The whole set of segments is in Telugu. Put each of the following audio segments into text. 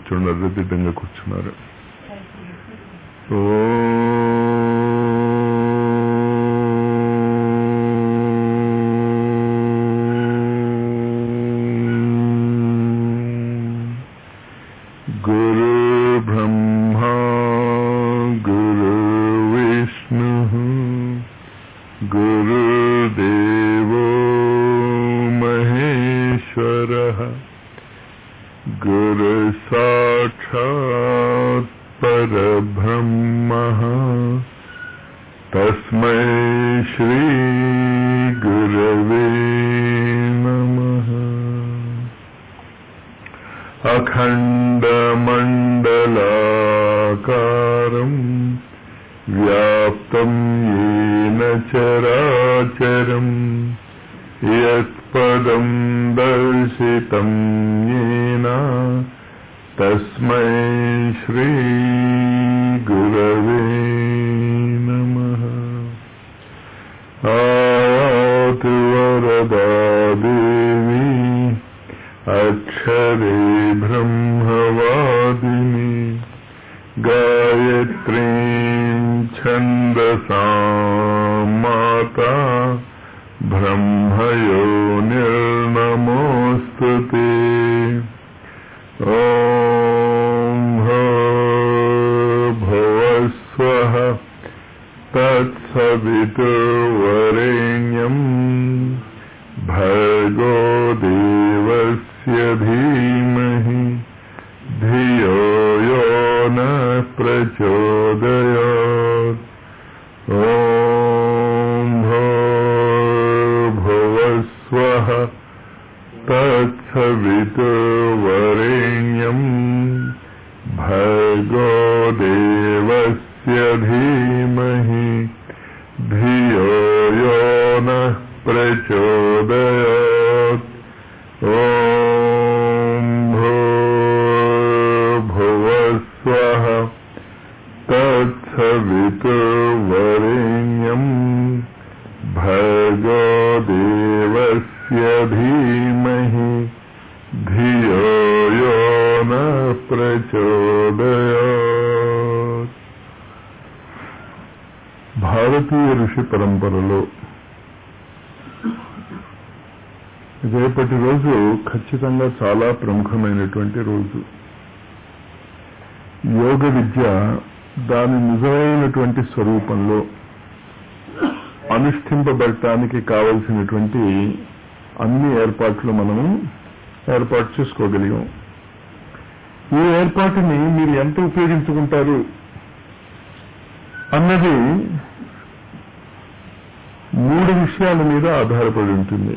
కూర్చున్నారు దిడ్డంగా కూర్చున్నారు గురు బ్రహ్మా గురు విష్ణు గురుదేవో మహేశ్వర గురు సాక్షాత్ పరబ్రహ్మ తస్మై శ్రీ గురవే నమః అఖండమండలాకారం వ్యాప్తం येन చరాచరం యత్పదం దర్శితం येन తస్మై శ్రీ గురవే నమః ఆయాతు వరదా దేవి అక్షరే బ్రహ్మవాదిని గాయత్రీం ఛందసా మాతా బ్రహ్మయో నిర్నమోऽस्तु ते ॐ भुवस्वः तत्सवितुर्वरेण्यम् भर्गो देवस्य धीमहि धियो यो न प्रचोदयात् ॐ भुवस्वः तत्सवितुर्वरेण्यम् भर्गो देवस्य धीमहि धियो यो नः प्रचोदयात् ॐ भूर्भुवस्वः तत्सवितुर्वरेण्यम् भर्गो देवस्य धीमहि ధియో యో న ప్రచోదయాత్ భారతీయ ఋషి పరంపరలో రేపటి రోజు ఖచ్చితంగా చాలా ప్రముఖమైనటువంటి రోజు యోగ విద్య దాని నిజమైనటువంటి స్వరూపంలో అనుష్ఠింపబడటానికి కావలసినటువంటి అన్ని ఏర్పాట్లు మనము ఏర్పాటు చేసుకోగలిగాం ఈ ఏర్పాటుని మీరు ఎంత ఉపయోగించుకుంటారు అన్నది మూడు విషయాల మీద ఆధారపడి ఉంటుంది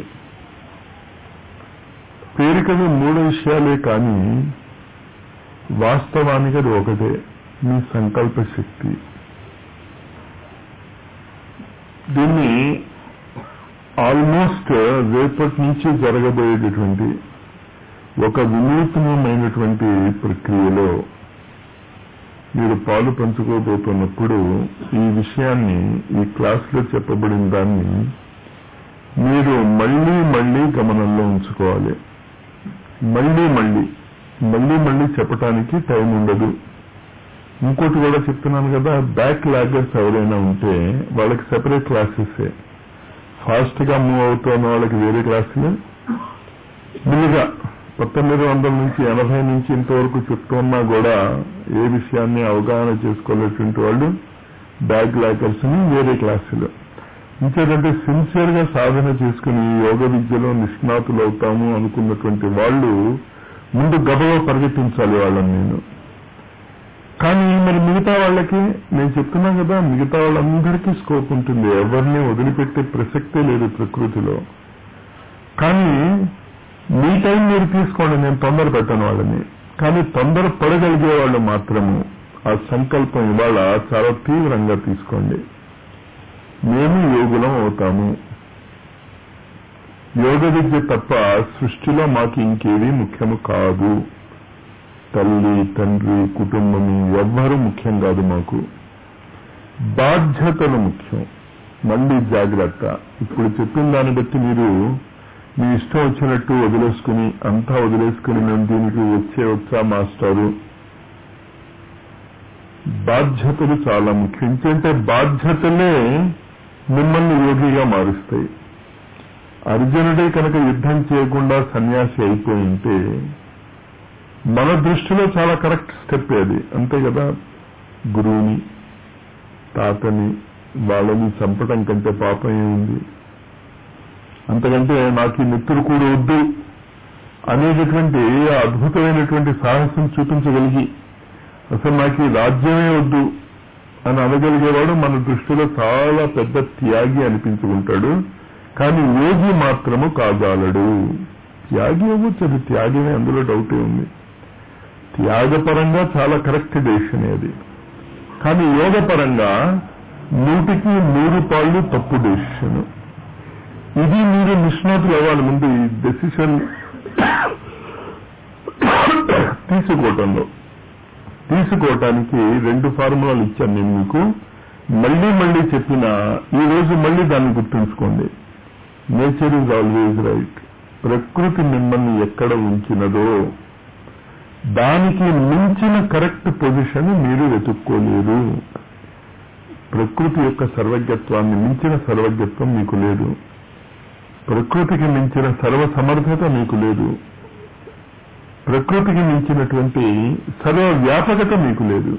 పేరుకవి మూడు విషయాలే కానీ వాస్తవానికి అది ఒకటే మీ సంకల్ప శక్తి దీన్ని ఆల్మోస్ట్ రేపటి నుంచి జరగబోయేటటువంటి ఒక వినూత్నమైనటువంటి ప్రక్రియలో మీరు పాలు పంచుకోబోతున్నప్పుడు ఈ విషయాన్ని ఈ క్లాసులో చెప్పబడిన దాన్ని మీరు మళ్ళీ మళ్ళీ గమనంలో ఉంచుకోవాలి మళ్ళీ మళ్ళీ మళ్ళీ మళ్ళీ చెప్పటానికి టైం ఉండదు ఇంకోటి కూడా చెప్తున్నాను కదా బ్యాక్ లాగర్స్ ఎవరైనా ఉంటే వాళ్ళకి సెపరేట్ క్లాసెస్ ఫాస్ట్ గా మూవ్ అవుతున్న వాళ్ళకి వేరే క్లాసులు ముందుగా పంతొమ్మిది వందల నుంచి ఎనభై నుంచి ఇంతవరకు చెప్తున్నా కూడా ఏ విషయాన్ని అవగాహన చేసుకోలేటువంటి వాళ్ళు బ్యాక్ లాకర్స్ ని వేరే క్లాసులు ఇంకేదంటే సిన్సియర్ గా సాధన చేసుకుని యోగ విద్యలో నిష్ణాతులు అవుతాము అనుకున్నటువంటి వాళ్ళు ముందు గబగబా పరిగెత్తించాలి వాళ్ళని నేను కానీ మరి మిగతా వాళ్ళకి నేను చెప్తున్నా కదా మిగతా వాళ్ళందరికీ స్కోప్ ఉంటుంది ఎవరిని వదిలిపెట్టే ప్రసక్తే లేదు ప్రకృతిలో కానీ మీ టైం మీరు తీసుకోండి నేను తొందర పెట్టను వాళ్ళని కానీ తొందర పడగలిగే వాళ్ళు మాత్రము ఆ సంకల్పం ఇవాళ చాలా తీవ్రంగా తీసుకోండి మేము యోగులం అవుతాము యోగ విద్య తప్ప సృష్టిలో మాకు ఇంకేది ముఖ్యము కాదు తల్లి తండ్రి కుటుంబము ఎవ్వరూ ముఖ్యం కాదు మాకు బాధ్యతలు ముఖ్యం మళ్ళీ జాగ్రత్త ఇప్పుడు చెప్పిన దాన్ని బట్టి మీరు మీ ఇష్టం వచ్చినట్టు వదిలేసుకుని అంతా వదిలేసుకుని మేము దీనికి వచ్చే వచ్చా మాస్టారు బాధ్యతలు చాలా ముఖ్యం ఎందుకంటే బాధ్యతలే మిమ్మల్ని యోగిగా మారుస్తాయి అర్జునుడే కనుక యుద్ధం చేయకుండా సన్యాసి అయిపోయి ఉంటే మన దృష్టిలో చాలా కరెక్ట్ స్టెప్ అది అంతే కదా గురువుని తాతని వాళ్ళని చంపటం కంటే పాపం ఏముంది అంతకంటే నాకు ఈ మిత్రుడు కూడా వద్దు అనేటటువంటి ఆ అద్భుతమైనటువంటి సాహసం చూపించగలిగి అసలు నాకు ఈ రాజ్యమే వద్దు అని అనగలిగేవాడు మన దృష్టిలో చాలా పెద్ద త్యాగి అనిపించుకుంటాడు కానీ యోగి మాత్రము కాజాలడు త్యాగి అవ్వచ్చు అది త్యాగమే అందులో డౌటే ఉంది త్యాగపరంగా చాలా కరెక్ట్ డెసిషన్ అది కానీ యోగపరంగా నూటికి నూరు పాళ్ళు తప్పు డెసిషన్ ఇది మీరు నిష్ణాతులు అవ్వాలి ముందు ఈ డెసిషన్ తీసుకోవటంలో తీసుకోవటానికి రెండు ఫార్ములాలు ఇచ్చాను నేను మీకు మళ్ళీ మళ్ళీ చెప్పిన ఈ రోజు మళ్ళీ దాన్ని గుర్తుంచుకోండి నేచర్ ఈజ్ ఆల్వేజ్ రైట్ ప్రకృతి మిమ్మల్ని ఎక్కడ ఉంచినదో దానికి మించిన కరెక్ట్ పొజిషన్ మీరు వెతుక్కోలేరు ప్రకృతి యొక్క సర్వజ్ఞత్వాన్ని మించిన సర్వజ్ఞత్వం మీకు లేదు ప్రకృతికి మించిన సర్వ సమర్థత మీకు లేదు ప్రకృతికి మించినటువంటి సర్వ వ్యాపకత మీకు లేదు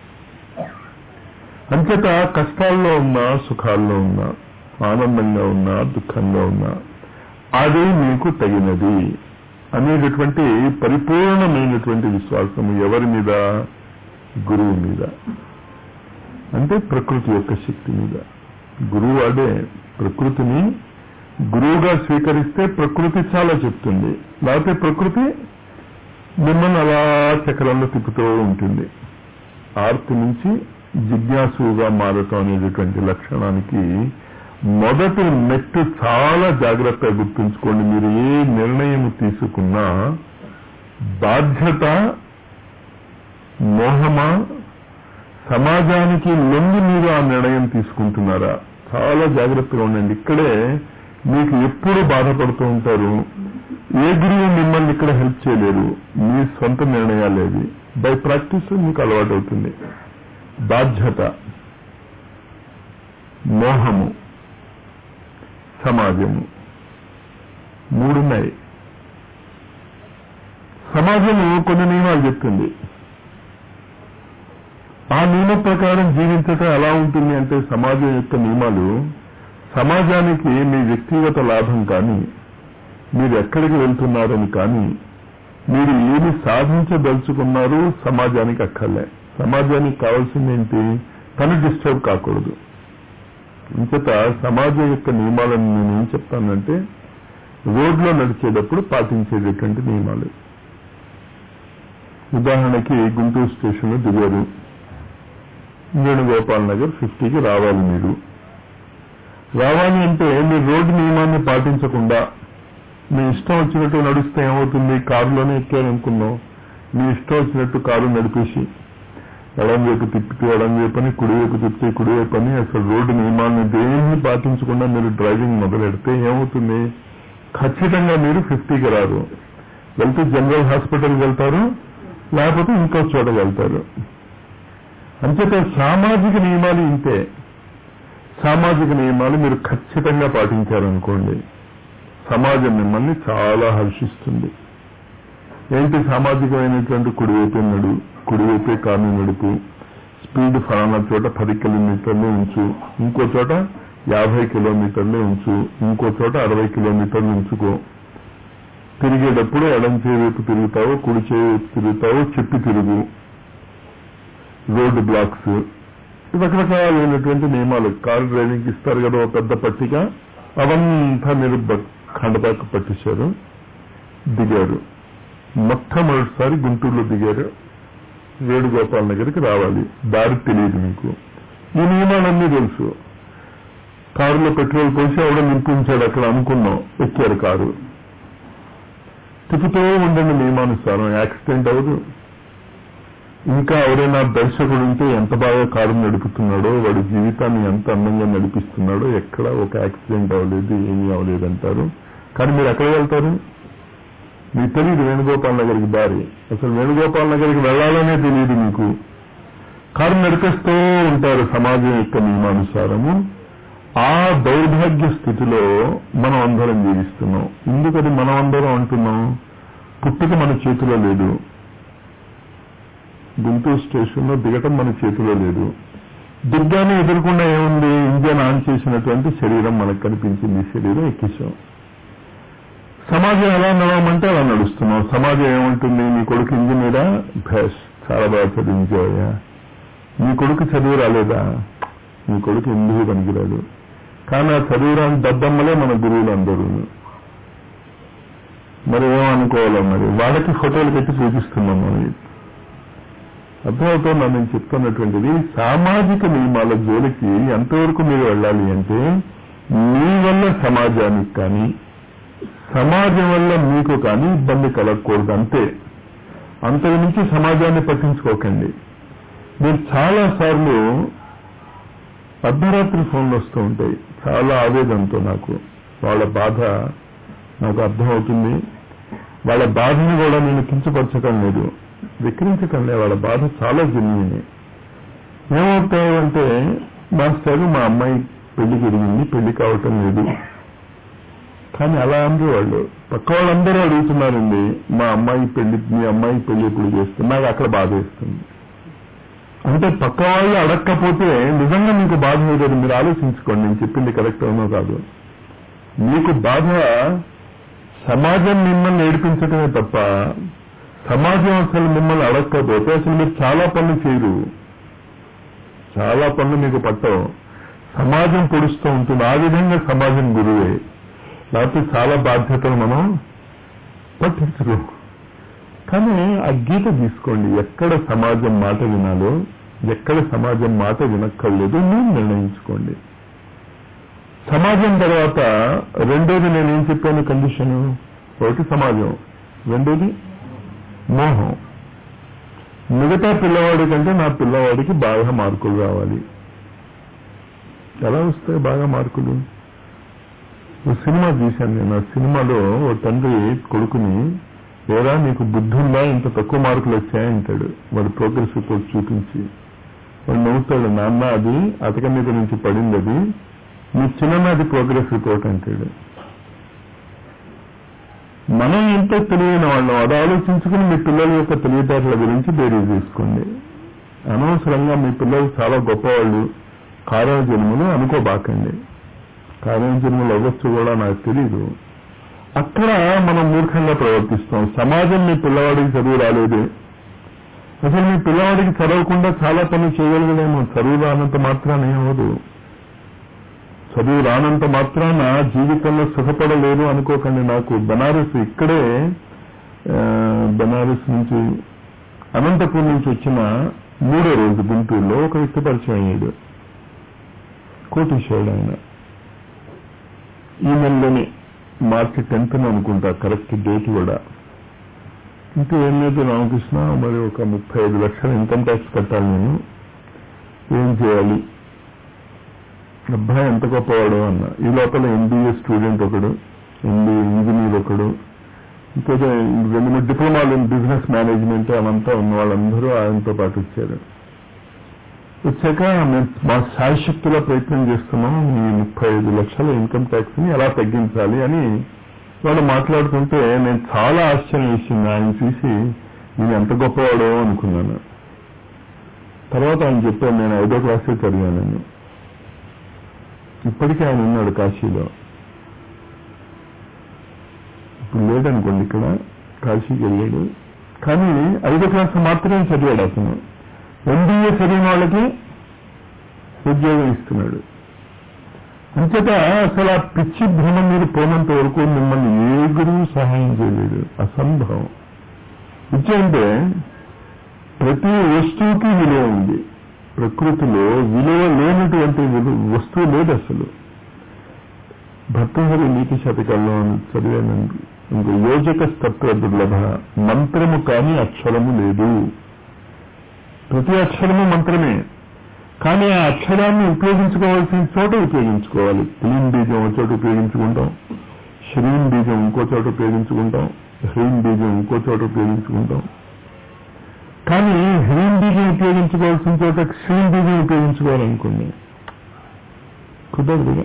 అంతట కష్టాల్లో ఉన్నా సుఖాల్లో ఉన్నా ఆనందంగా ఉన్నా దుఃఖంగా ఉన్నా అది మీకు తగినది అనేటటువంటి పరిపూర్ణమైనటువంటి విశ్వాసం ఎవరి మీద గురువు మీద అంటే ప్రకృతి యొక్క శక్తి మీద గురువు అదే ప్రకృతిని గురువుగా స్వీకరిస్తే ప్రకృతి చాలా చెప్తుంది లేకపోతే ప్రకృతి మిమ్మల్ని అలా చక్రంలో తిప్పుతూ ఉంటుంది ఆర్తి నుంచి జిజ్ఞాసుగా మారటం అనేటటువంటి లక్షణానికి మొదటి మెట్టు చాలా జాగ్రత్తగా గుర్తుంచుకోండి మీరు ఏ నిర్ణయం తీసుకున్నా బాధ్యత మోహమా సమాజానికి లొంగి మీరు ఆ నిర్ణయం తీసుకుంటున్నారా చాలా జాగ్రత్తగా ఉండండి ఇక్కడే మీకు ఎప్పుడు బాధపడుతూ ఉంటారు ఏ గురువు మిమ్మల్ని ఇక్కడ హెల్ప్ చేయలేరు మీ సొంత నిర్ణయాలేవి బై ప్రాక్టీస్ మీకు అలవాటు అవుతుంది బాధ్యత మోహము సమాజము మూడున్నాయి సమాజము కొన్ని నియమాలు చెప్తుంది ఆ నియమ ప్రకారం జీవించటం ఎలా ఉంటుంది అంటే సమాజం యొక్క నియమాలు సమాజానికి మీ వ్యక్తిగత లాభం కానీ మీరు ఎక్కడికి వెళ్తున్నారని కానీ మీరు ఏమి సాధించదలుచుకున్నారు సమాజానికి అక్కర్లే సమాజానికి కావాల్సింది ఏంటి తను డిస్టర్బ్ కాకూడదు ఇంకట సమాజం యొక్క నియమాలను నేను ఏం చెప్తానంటే రోడ్లో నడిచేటప్పుడు పాటించేటటువంటి నియమాలు ఉదాహరణకి గుంటూరు స్టేషన్లో దిగారు వేణుగోపాల్ నగర్ ఫిఫ్టీకి రావాలి మీరు రావాలి అంటే మీరు రోడ్డు నియమాన్ని పాటించకుండా మీ ఇష్టం వచ్చినట్టు నడిస్తే ఏమవుతుంది కారులోనే ఎక్కారనుకున్నాం మీ ఇష్టం వచ్చినట్టు కారు నడిపేసి ఎడం వైపు తిప్పితే ఎడం వైపు అని కుడి వైపు తిప్పితే కుడి వైపు అని అసలు రోడ్డు నియమాలను దేన్ని పాటించకుండా మీరు డ్రైవింగ్ మొదలెడితే ఏమవుతుంది ఖచ్చితంగా మీరు ఫిఫ్టీకి రారు వెళ్తే జనరల్ హాస్పిటల్కి వెళ్తారు లేకపోతే ఇంకో చోట వెళ్తారు అంచేత సామాజిక నియమాలు ఇంతే సామాజిక నియమాలు మీరు ఖచ్చితంగా పాటించారనుకోండి సమాజం మిమ్మల్ని చాలా హర్షిస్తుంది ఏంటి సామాజికమైనటువంటి కుడివైపే నడు కుడివైపే కారు నడుపు స్పీడ్ ఫలానా చోట పది కిలోమీటర్లు ఉంచు ఇంకో చోట యాభై కిలోమీటర్లు ఉంచు ఇంకో చోట అరవై కిలోమీటర్లు ఉంచుకో తిరిగేటప్పుడు ఎడం చేవైపు తిరుగుతావో కుడి చేవైపు తిరుగుతావో చెప్పి తిరుగు రోడ్డు బ్లాక్స్ రకరకాలైనటువంటి నియమాలు కారు డ్రైవింగ్ ఇస్తారు కదా ఒక పెద్ద పట్టిక అవంతా మీరు ఖండపాక పట్టించారు దిగారు మొట్టమొదటిసారి గుంటూరులో దిగారు వేణుగోపాల్ నగర్కి రావాలి దారి తెలియదు మీకు ఈ నియమాలన్నీ తెలుసు కారులో పెట్రోల్ పోసి ఆవిడ నింపించాడు అక్కడ అనుకున్నాం ఎక్కారు కారు తిప్పుతూ ఉండండి నియమానుసారం యాక్సిడెంట్ అవ్వదు ఇంకా ఎవరైనా దర్శకుడు ఉంటే ఎంత బాగా కారు నడుపుతున్నాడో వాడి జీవితాన్ని ఎంత అందంగా నడిపిస్తున్నాడో ఎక్కడ ఒక యాక్సిడెంట్ అవ్వలేదు ఏమీ అవ్వలేదు అంటారు కానీ మీరు ఎక్కడ వెళ్తారు మీకు తెలియదు వేణుగోపాల్ నగర్కి దారి అసలు వేణుగోపాల్ నగర్కి వెళ్ళాలనే తెలియదు మీకు కారు నడిపిస్తూ ఉంటారు సమాజం యొక్క నియమానుసారము ఆ దౌర్భాగ్య స్థితిలో మనం అందరం జీవిస్తున్నాం ఎందుకని మనం అందరం అంటున్నాం పుట్టుక మన చేతిలో లేదు గుంటూరు స్టేషన్లో దిగటం మన చేతిలో లేదు దిగ్గానే ఎదురకుండా ఏముంది ఇంజన్ ఆన్ చేసినటువంటి శరీరం మనకు కనిపించింది ఈ శరీరం ఎక్కించాం సమాజం ఎలా నడవమంటే అలా నడుస్తున్నాం సమాజం ఏమంటుంది నీ కొడుకు ఇంజనీరా భేష్ చాలా బాగా చదివించావయ్యా నీ కొడుకు చదువు రాలేదా నీ కొడుకు ఎందుకు పనికిరాడు కానీ ఆ చదువు రాని దద్దమ్మలే మన గురువులు అందరూ మరి ఏమనుకోవాలో మరి వాళ్ళకి ఫోటోలు పెట్టి చూపిస్తున్నాం మనం అర్థమవుతుందా నేను చెప్తున్నటువంటిది సామాజిక నియమాల జోలికి ఎంతవరకు మీరు వెళ్ళాలి అంటే మీ వల్ల సమాజానికి కానీ సమాజం వల్ల మీకు కానీ ఇబ్బంది కలగకూడదు అంతే అంతకు మించి సమాజాన్ని పట్టించుకోకండి మీరు చాలా సార్లు అర్ధరాత్రి ఫోన్లు వస్తూ ఉంటాయి చాలా ఆవేదనతో నాకు వాళ్ళ బాధ నాకు అర్థమవుతుంది వాళ్ళ బాధని కూడా నేను కించపరచడం లేదు విక్రించటం లేదు వాళ్ళ బాధ చాలా జెన్యున్ ఏమవుతాయి అంటే మాస్టర్ మా అమ్మాయి పెళ్లి జరిగింది పెళ్లి కావటం లేదు కానీ అలా అందరూ వాళ్ళు పక్క వాళ్ళందరూ అడుగుతున్నారండి మా అమ్మాయి పెళ్లి మీ అమ్మాయి పెళ్లి ఎప్పుడు చేస్తుంది నాకు అక్కడ బాధ వేస్తుంది అంటే పక్క వాళ్ళు అడగకపోతే నిజంగా మీకు బాధ లేదు మీరు ఆలోచించుకోండి నేను చెప్పింది కరెక్ట్ అవునో కాదు మీకు బాధ సమాజం మిమ్మల్ని ఏడిపించటమే తప్ప సమాజం అసలు మిమ్మల్ని అడగకపోతే అసలు మీరు చాలా పనులు చేయరు చాలా పనులు మీకు పట్టవు సమాజం పొడుస్తూ ఉంటుంది ఆ విధంగా సమాజం గురువే లేకపోతే చాలా బాధ్యతలు మనం పట్టించరు కానీ ఆ గీత తీసుకోండి ఎక్కడ సమాజం మాట వినాలో ఎక్కడ సమాజం మాట వినక్కర్లేదు మీరు నిర్ణయించుకోండి సమాజం తర్వాత రెండోది నేనేం చెప్పాను కండిషను ఒకటి సమాజం రెండోది మోహం మిగతా పిల్లవాడి కంటే నా పిల్లవాడికి బాగా మార్కులు రావాలి ఎలా వస్తాయి బాగా మార్కులు ఓ సినిమా చూశాను నేను ఆ సినిమాలో ఓ తండ్రి కొడుకుని లేదా నీకు బుద్ధి ఉందా ఇంత తక్కువ మార్కులు వచ్చాయంటాడు వాడు ప్రోగ్రెస్ రిపోర్ట్ చూపించి వాడు నవ్వుతాడు నాన్న అది అతక మీద నుంచి పడింది అది మీ చిన్ననాది ప్రోగ్రెస్ రిపోర్ట్ అంటాడు మనం ఎంత తెలియని వాళ్ళం అది ఆలోచించుకుని మీ పిల్లల యొక్క తెలివితేటల గురించి బేరీ తీసుకోండి అనవసరంగా మీ పిల్లలు చాలా గొప్పవాళ్ళు కారణ జన్మలు అనుకోబాకండి కారణ జన్మలు అవ్వచ్చు కూడా నాకు తెలీదు అక్కడ మనం మూర్ఖంగా ప్రవర్తిస్తాం సమాజం మీ పిల్లవాడికి చదువు రాలేదు అసలు మీ పిల్లవాడికి చదవకుండా చాలా పనులు చేయగలగలేము చదువు రానంత మాత్రాన ఏమవదు చదువు రానంత మాత్రాన జీవితంలో సుఖపడలేదు అనుకోకండి నాకు బనారస్ ఇక్కడే ఆ, బనారస్ నుంచి అనంతపూర్ నుంచి వచ్చిన మూడో రోజు గుంటూరులో ఒక వ్యక్తి పరిచయం అయ్యాడు కోటీశ్వరుడు ఆయన ఈ నెలలోనే మార్చి టెన్త్ అనుకుంటా కరెక్ట్ డేట్ కూడా ఇంకా ఏం లేదు రామకృష్ణ మరి ఒక ముప్పై ఐదు లక్షల ఇన్కమ్ ట్యాక్స్ కట్టాలి నేను ఏం చేయాలి అబ్బాయి ఎంత గొప్పవాడు అన్న ఈ లోపల ఎంబీఏ స్టూడెంట్ ఒకడు ఎంబీఏ ఇంజనీర్ ఒకడు ఇంకా రెండు మూడు డిప్లొమాలు బిజినెస్ మేనేజ్మెంట్ అవంతా ఉన్న వాళ్ళందరూ ఆయనతో పాటు వచ్చారు వచ్చాక మేము మా శాయశక్తిలో ప్రయత్నం చేస్తున్నాం ఈ ముప్పై ఐదు లక్షల ఇన్కమ్ ట్యాక్స్ ని ఎలా తగ్గించాలి అని వాళ్ళు మాట్లాడుతుంటే నేను చాలా ఆశ్చర్యం వేసింది ఆయన చూసి నేను ఎంత గొప్పవాడో అనుకున్నాను తర్వాత ఆయన చెప్పాను నేను ఐదో క్లాసే చదివానని ఇప్పటికీ ఆయన ఉన్నాడు కాశీలో ఇప్పుడు లేదనుకోండి ఇక్కడ కాశీకి వెళ్ళాడు కానీ ఐదో క్లాస్ మాత్రమే చదివాడు అతను ఎంబీఏ చదివిన వాళ్ళకి ఉద్యోగం ఇస్తున్నాడు అంచేత అసలు ఆ పిచ్చి భ్రమ మీరు పోనంత వరకు మిమ్మల్ని ఏ గురువు సహాయం చేయలేడు అసంభవం పిచ్చి అంటే ప్రతి వస్తువుకి విలువ ఉంది ప్రకృతిలో విలువ లేనటువంటి విలు- వస్తువు లేదు అసలు భర్తహరి నీతి శతకాల్లో చదివాను ఇంకో యోజక తత్వ దుర్లభ మంత్రము కాని అక్షరము లేదు ప్రతి అక్షరము మంత్రమే కానీ ఆ అక్షరాన్ని ఉపయోగించుకోవాల్సిన చోట ఉపయోగించుకోవాలి క్లీన్ బీజం ఒక చోట ఉపయోగించుకుంటాం శ్రీం బీజం ఇంకో చోట ఉపయోగించుకుంటాం హ్రీం బీజం ఇంకో చోట ఉపయోగించుకుంటాం కానీ హ్రీం బీజం ఉపయోగించుకోవాల్సిన చోట శ్రీం బీజం ఉపయోగించుకోవాలనుకోండి కుదరదుగా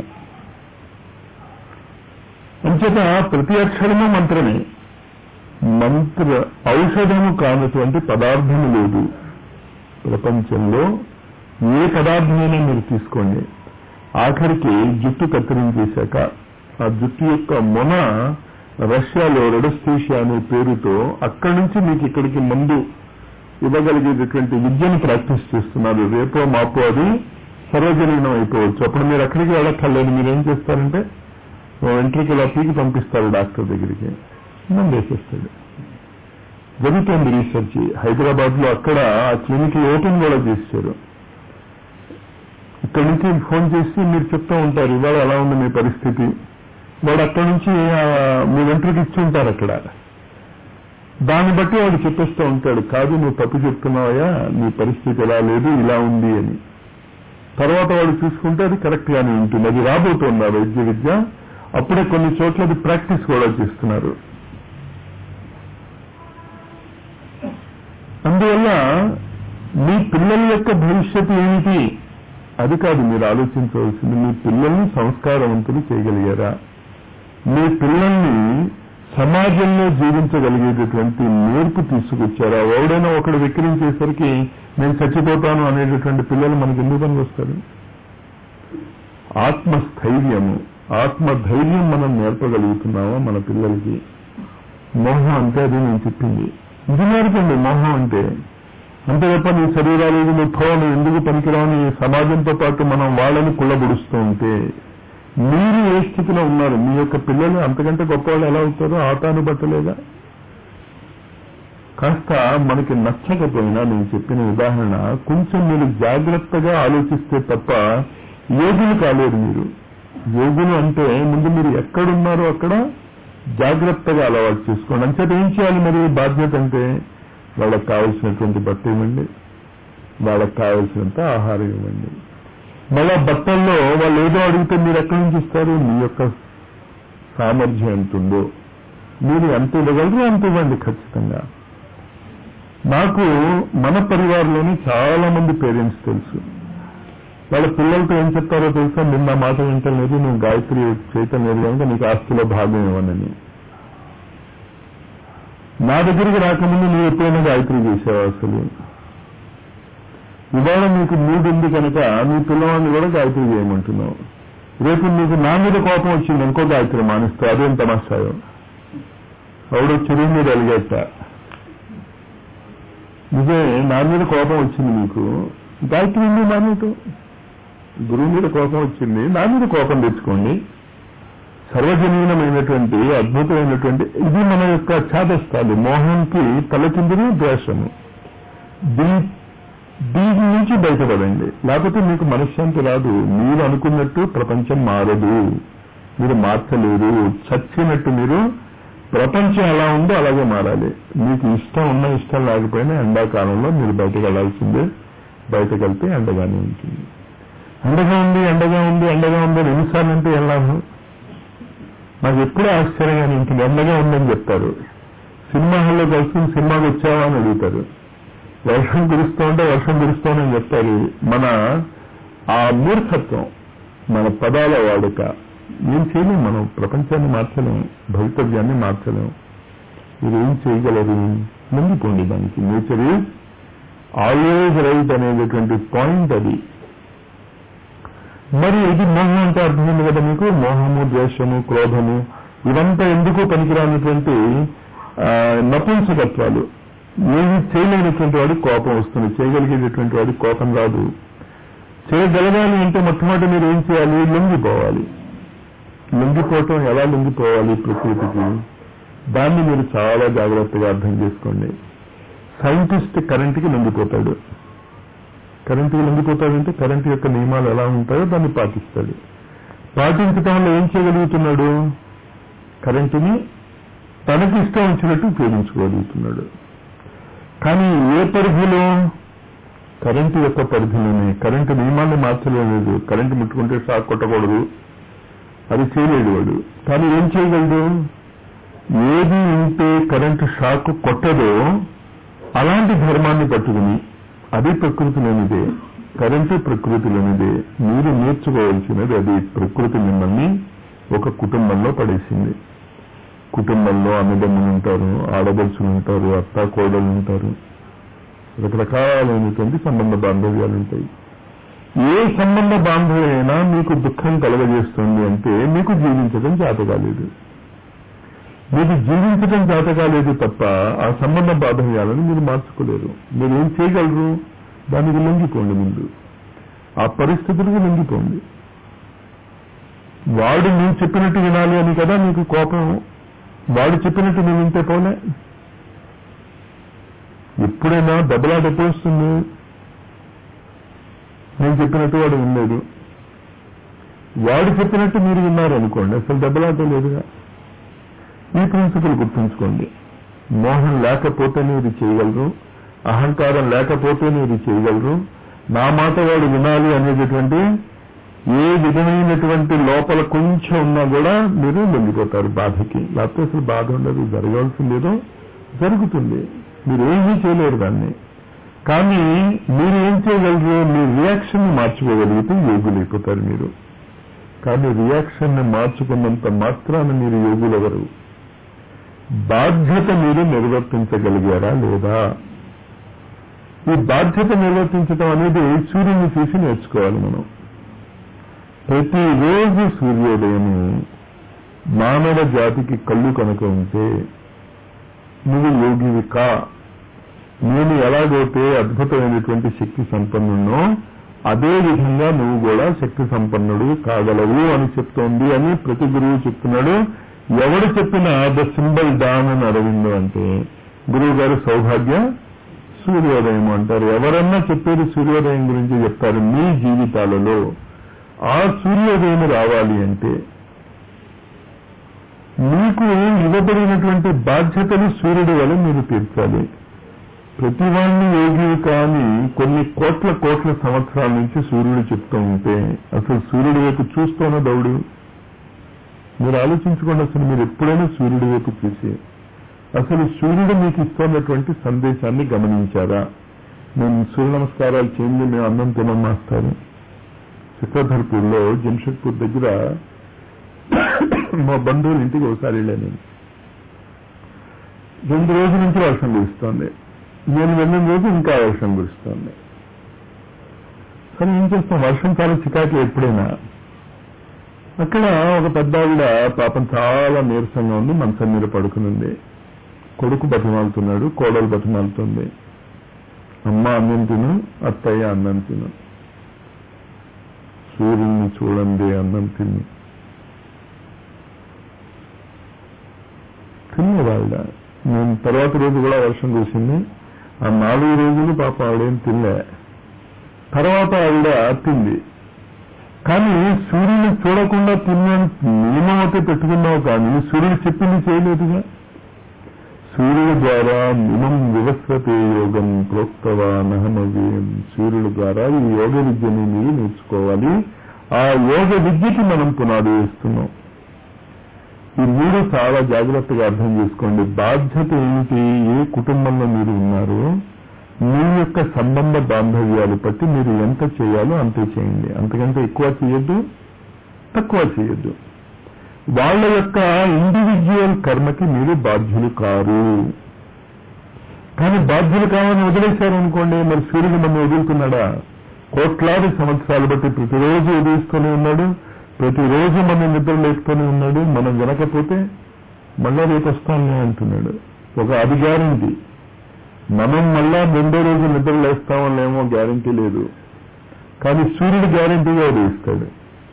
అంచేత ప్రతి అక్షరము మంత్రమే మంత్ర ఔషధము కానటువంటి పదార్థము లేదు ప్రపంచంలో ఏ పదార్థమైనా మీరు తీసుకోండి ఆఖరికి జుట్టు కత్తిరించేశాక ఆ జుట్టు యొక్క మొన రష్యాలో రెడస్థీషియా అనే పేరుతో అక్కడి నుంచి మీకు ఇక్కడికి మందు ఇవ్వగలిగేటటువంటి విద్యను ప్రాక్టీస్ చేస్తున్నారు రేపో మాపో అది సర్వజనీనం అయిపోవచ్చు అప్పుడు మీరు అక్కడికి వెళ్ళక్కర్లేదు మీరు ఏం చేస్తారంటే వెంట్రుకి ఇలా పీకి పంపిస్తారు డాక్టర్ దగ్గరికి మందు వేసేస్తాడు జరుగుతోంది రీసెర్చ్ హైదరాబాద్ లో అక్కడ ఆ క్లినిక్ ఓపెన్ కూడా చేశారు ఇక్కడి నుంచి ఫోన్ చేసి మీరు చెప్తూ ఉంటారు ఇవాళ ఎలా ఉంది మీ పరిస్థితి వాడు అక్కడి నుంచి ఆ, మీ వెంట్రుకి ఇచ్చి ఉంటారు అక్కడ దాన్ని బట్టి వాడు చెప్పేస్తూ ఉంటాడు కాదు నువ్వు తప్పు చెప్తున్నావయ్యా నీ పరిస్థితి ఎలా లేదు ఇలా ఉంది అని తర్వాత వాడు చూసుకుంటే అది కరెక్ట్ గానే ఉంటుంది అది రాబోతోంది ఆ వైద్య విద్య అప్పుడే కొన్ని చోట్ల అది ప్రాక్టీస్ కూడా చేస్తున్నారు అందువల్ల మీ పిల్లల యొక్క భవిష్యత్తు ఏమిటి అది కాదు మీరు ఆలోచించవలసింది మీ పిల్లల్ని సంస్కారవంతులు చేయగలిగారా మీ పిల్లల్ని సమాజంలో జీవించగలిగేటటువంటి నేర్పు తీసుకొచ్చారా ఎవడైనా ఒకడు విక్రించేసరికి నేను చచ్చిపోతాను అనేటటువంటి పిల్లలు మనకి ఎందుకు పనికి వస్తారు ఆత్మస్థైర్యము ఆత్మధైర్యం మనం నేర్పగలుగుతున్నామా మన పిల్లలకి మోహం అంటే అది నేను చెప్పింది ఇది నేర్పండి మోహం అంటే అంతే తప్ప నీ శరీరాలు నువ్వు థో నువ్వు ఎందుకు పనికిరాని సమాజంతో పాటు మనం వాళ్ళని కుళ్ళబుడుస్తూ ఉంటే మీరు ఏ స్థితిలో ఉన్నారు మీ యొక్క పిల్లలు అంతకంటే గొప్పవాళ్ళు ఎలా అవుతారో ఆటాను బట్టలేదా కాస్త మనకి నచ్చకపోయినా నేను చెప్పిన ఉదాహరణ కొంచెం మీరు జాగ్రత్తగా ఆలోచిస్తే తప్ప యోగులు కాలేరు మీరు యోగులు అంటే ముందు మీరు ఎక్కడున్నారో అక్కడ జాగ్రత్తగా అలవాటు చేసుకోండి అంచేత ఏం చేయాలి మరి బాధ్యత అంటే వాళ్ళకి కావలసినటువంటి బట్ట ఇవ్వండి వాళ్ళకి కావలసినంత ఆహారం ఇవ్వండి మళ్ళా బట్టల్లో వాళ్ళు ఏదో అడిగితే మీరు ఎక్కడి నుంచి ఇస్తారు మీ యొక్క సామర్థ్యం ఎంత ఉందో మీరు ఎంత ఇవ్వగలరు అంత ఇవ్వండి ఖచ్చితంగా నాకు మన పరివారంలోని చాలా మంది పేరెంట్స్ తెలుసు వాళ్ళ పిల్లలతో ఏం చెప్తారో తెలుసా నిన్న మాట వింటలేదు నువ్వు గాయత్రి చేయటం లేదు కనుక నీకు ఆస్తిలో భాగం ఇవ్వనని నా దగ్గరికి రాకముందు నువ్వు ఎప్పుడైనా గాయత్రి చేసావు అసలు ఇవాళ నీకు మూడు ఉంది కనుక నీ పిల్లవాడిని కూడా గాయత్రి చేయమంటున్నావు రేపు నీకు నా మీద కోపం వచ్చింది ఇంకో గాయత్రి మానేస్తావు అదేం తమాషాయో ఆవిడ చెరువు మీద అలిగేట నిజమే నా మీద కోపం వచ్చింది నీకు గాయత్రి ఉంది మానేయటం గురువు మీద కోపం వచ్చింది నా మీద కోపం తెచ్చుకోండి సర్వజనీనమైనటువంటి అద్భుతమైనటువంటి ఇది మన యొక్క ఛాదస్థాలు మోహంకి తలకిందులు ద్వేషము దీ దీని నుంచి బయటపడండి లేకపోతే మీకు మనశ్శాంతి రాదు మీరు అనుకున్నట్టు ప్రపంచం మారదు మీరు మార్చలేరు చచ్చినట్టు మీరు ప్రపంచం ఎలా ఉందో అలాగే మారాలి మీకు ఇష్టం ఉన్న ఇష్టం లేకపోయినా ఎండాకాలంలో మీరు బయటకు వెళ్లాల్సిందే బయటకు వెళ్తే ఎండగానే ఉంటుంది ఎండగా ఉంది ఎండగా ఉంది ఎండగా ఉంది అని ఎన్నిసార్లు అంటే వెళ్ళాము నాకు ఎప్పుడూ ఆశ్చర్యంగా ఉంటుంది ఎండగా ఉందని చెప్తారు సినిమా హాల్లో కలిసి సినిమాకి వచ్చావా అని అడుగుతారు వర్షం కురుస్తూ ఉంటే వర్షం కురుస్తోందని చెప్తారు మన ఆ మూర్ఖత్వం మన పదాల వాడుక ఏం చేయలేం మనం ప్రపంచాన్ని మార్చలేం భవితవ్యాన్ని మార్చలేం మీరు ఏం చేయగలరు ముందుకోండి దానికి నేచర్ ఈజ్ ఆల్వేజ్ రైట్ అనేటటువంటి పాయింట్ అది మరి ఇది మోహం అంటే అర్థమైంది కదా మీకు మోహము ద్వేషము క్రోధము ఇవంతా ఎందుకు పనికిరానటువంటి ఆ, నపుంసకత్వాలు ఏది చేయలేనటువంటి వాడికి కోపం వస్తుంది చేయగలిగేటటువంటి వాడికి కోపం రాదు చేయగలగాలి అంటే మొట్టమొదటి మీరు ఏం చేయాలి లొంగిపోవాలి లొంగిపోవటం ఎలా లొంగిపోవాలి ప్రకృతికి దాన్ని మీరు చాలా జాగ్రత్తగా అర్థం చేసుకోండి సైంటిస్ట్ కరెంటుకి లొంగిపోతాడు కరెంటుకి లొంగిపోతాడంటే కరెంటు యొక్క నియమాలు ఎలా ఉంటాయో దాన్ని పాటిస్తాడు పాటించడం వల్ల ఏం చేయగలుగుతున్నాడు కరెంటుని తనకి ఇష్టం వచ్చినట్టు ఉపయోగించుకోగలుగుతున్నాడు కానీ ఏ పరిధిలో కరెంటు యొక్క పరిధిలోనే కరెంటు నియమాన్ని మార్చలేదు కరెంటు ముట్టుకుంటే షాక్ కొట్టకూడదు అది చేయలేడు వాడు కానీ ఏం చేయగలడు ఏది ఉంటే కరెంటు షాక్ కొట్టదో అలాంటి ధర్మాన్ని పట్టుకుని అది ప్రకృతిలోనిదే కరెంటు ప్రకృతిలోనిదే మీరు నేర్చుకోవాల్సినది అది ప్రకృతి మిమ్మల్ని ఒక కుటుంబంలో పడేసింది కుటుంబంలో అన్నదమ్ములు ఉంటారు ఆడబడుచులు ఉంటారు అత్త కోడలు ఉంటారు రకరకాలైనటువంటి సంబంధ బాంధవ్యాలు ఉంటాయి ఏ సంబంధ బాంధవ్యమైనా మీకు దుఃఖం కలగజేస్తుంది అంటే మీకు జీవించడం చేత కాలేదు మీకు జీవించడం చేత కాలేదు తప్ప ఆ సంబంధ బాంధవ్యాలను మీరు మార్చుకోలేరు మీరు ఏం చేయగలరు దానికి లొంగిపోండి ముందు ఆ పరిస్థితులకు లొంగిపోండి వాడు నువ్వు చెప్పినట్టు వినాలి అని కదా నీకు కోపం వాడు చెప్పినట్టు నువ్వు వింటే పోలే ఎప్పుడైనా దెబ్బలాట ఎప్పుడు వస్తుంది నేను చెప్పినట్టు వాడు వినలేదు వాడు చెప్పినట్టు మీరు విన్నారు అనుకోండి అసలు దెబ్బలాట లేదుగా ఈ ప్రిన్సిపల్ గుర్తుంచుకోండి మోహం లేకపోతేనే ఇది చేయగలరు అహంకారం లేకపోతేనే ఇది చేయగలరు నా మాట వాడు వినాలి అనేటటువంటి ఏ విధమైనటువంటి లోపల కొంచెం ఉన్నా కూడా మీరు లొంగిపోతారు బాధకి లేకపోతే అసలు బాధ ఉండదు జరగాల్సిందేదో జరుగుతుంది మీరు ఏమీ చేయలేరు దాన్ని కానీ మీరు ఏం చేయగలరు మీ రియాక్షన్ మార్చుకోగలిగితే యోగులైపోతారు మీరు కానీ రియాక్షన్ ని మార్చుకున్నంత మాత్రాన మీరు యోగులెవరు బాధ్యత మీరు నిర్వర్తించగలిగారా లేదా ఈ బాధ్యత నిర్వర్తించడం అనేది సూర్యుని చూసి నేర్చుకోవాలి మనం ప్రతిరోజు సూర్యోదయం మానవ జాతికి కళ్ళు కనుక ఉంటే నువ్వు యోగివి కా నేను ఎలాగైతే అద్భుతమైనటువంటి శక్తి సంపన్నున్నో అదే విధంగా నువ్వు కూడా శక్తి సంపన్నుడు కాగలవు అని చెప్తోంది అని ప్రతి గురువు చెప్తున్నాడు ఎవడు చెప్పినా ద సింబల్ డాన్ అని అరవిందో అంటే గురువు గారు సౌభాగ్య సూర్యోదయం అంటారు ఎవరన్నా చెప్పేది సూర్యోదయం గురించి చెప్తారు మీ జీవితాలలో ఆ సూర్యోదయం రావాలి అంటే మీకు ఇవ్వబడినటువంటి బాధ్యతలు సూర్యుడి వల్ల మీరు తీర్చాలి ప్రతి వాణ్ణి యోగి కానీ కొన్ని కోట్ల కోట్ల సంవత్సరాల నుంచి సూర్యుడు చెప్తూ ఉంటే అసలు సూర్యుడి వైపు చూస్తూనే దౌడు మీరు ఆలోచించుకోండి అసలు మీరు ఎప్పుడైనా సూర్యుడి వైపు చూసి అసలు సూర్యుడు మీకు ఇస్తున్నటువంటి సందేశాన్ని గమనించారా మేము సూర్య నమస్కారాలు చేయండి మేము అన్నం తినం మాస్తారు చక్రధర్పూర్లో జంషెడ్పూర్ దగ్గర మా బంధువుల ఇంటికి ఒకసారి వెళ్ళాను నేను రెండు రోజుల నుంచి వర్షం కురుస్తోంది నేను వెళ్ళిన రోజు ఇంకా వర్షం కురుస్తోంది సరే ఏం చేస్తాం వర్షం చాలా చికాకి ఎప్పుడైనా అక్కడ ఒక పెద్ద ఆవిడ పాపం చాలా నీరసంగా ఉంది మంచం మీద పడుకునుంది కొడుకు బతిమాలుతున్నాడు కోడలు బతిమాలుతుంది అమ్మ అన్నం తిను అత్తయ్య అన్నం తిను సూర్యుడిని చూడండి అన్నం తిను తిన్నవాళ్ళ నేను తర్వాత రోజు కూడా వర్షం కురిసింది ఆ నాలుగు రోజులు పాప ఆవిడేం తినలే తర్వాత ఆవిడ తింది కానీ సూర్యుని చూడకుండా తిన్నాను నియమం అయితే పెట్టుకున్నావు కానీ సూర్యుడు చెప్పింది చేయలేదుగా సూర్యుడు ద్వారా మిమం వివస్వతే యోగం ప్రోక్తవా నహమవ్యం సూర్యుడు ద్వారా ఈ యోగ విద్యని మీరు నేర్చుకోవాలి ఆ యోగ విద్యకి మనం పునాది వేస్తున్నాం ఈ మూడు చాలా జాగ్రత్తగా అర్థం చేసుకోండి బాధ్యత ఏమిటి ఏ కుటుంబంలో మీరు ఉన్నారు మీ యొక్క సంబంధ బాంధవ్యాలు బట్టి మీరు ఎంత చేయాలో అంతే చేయండి అంతకంటే ఎక్కువ చేయొద్దు తక్కువ చేయొద్దు వాళ్ళ యొక్క ఇండివిజువల్ కర్మకి మీరు బాధ్యులు కారు కానీ బాధ్యులు కావాలని వదిలేశారనుకోండి మరి సూర్యుడు మనం వదులుతున్నాడా కోట్లాది సంవత్సరాలు బట్టి ప్రతిరోజు ఉదయిస్తూనే ఉన్నాడు ప్రతిరోజు మనం నిద్ర లేపుతూనే ఉన్నాడు మనం వినకపోతే మళ్ళా రేపు వస్తానులే అంటున్నాడు ఒక అది గ్యారంటీ మనం మళ్ళా రెండో రోజు నిద్ర లేస్తామో గ్యారంటీ లేదు కానీ సూర్యుడు గ్యారంటీగా ఉదయిస్తాడు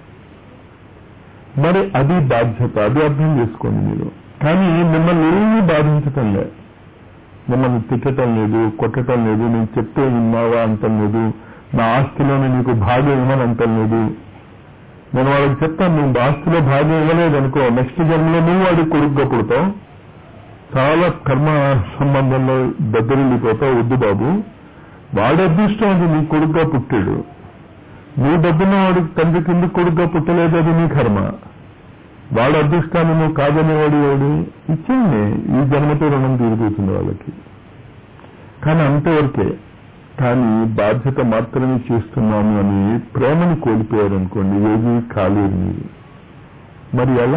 మరి అది బాధ్యత అది అర్థం చేసుకోండి మీరు కానీ మిమ్మల్ని ఏమీ బాధించటం లేదు మిమ్మల్ని తిట్టడం లేదు కొట్టడం లేదు నేను చెప్తే విన్నావా అంటం లేదు నా ఆస్తిలోనే నీకు భాగం ఇవ్వని అంటం లేదు నేను వాళ్ళకి చెప్తాను నువ్వు ఆస్తిలో భాగం ఇవ్వలేదు అనుకో నెక్స్ట్ జన్మలో నువ్వు వాడికి కొడుకుగా పుడతావు చాలా కర్మ సంబంధంలో దగ్గరిల్లిపోతావు వద్దు బాబు వాడి అదృష్టం అది నీ కొడుకుగా పుట్టాడు నీ డబ్బున్న వాడికి తండ్రి కింద కొడుకుగా పుట్టలేదు అది నీ కర్మ వాళ్ళ అదృష్టాన్ని నువ్వు కాదనేవాడు ఎవడు ఇచ్చేయండి ఈ జన్మతో రుణం తీరిపోతుంది వాళ్ళకి కానీ అంతవరకే కానీ బాధ్యత మాత్రమే చేస్తున్నాము అని ప్రేమను కోల్పోయారనుకోండి ఏది కాలేరు మీరు మరి ఎలా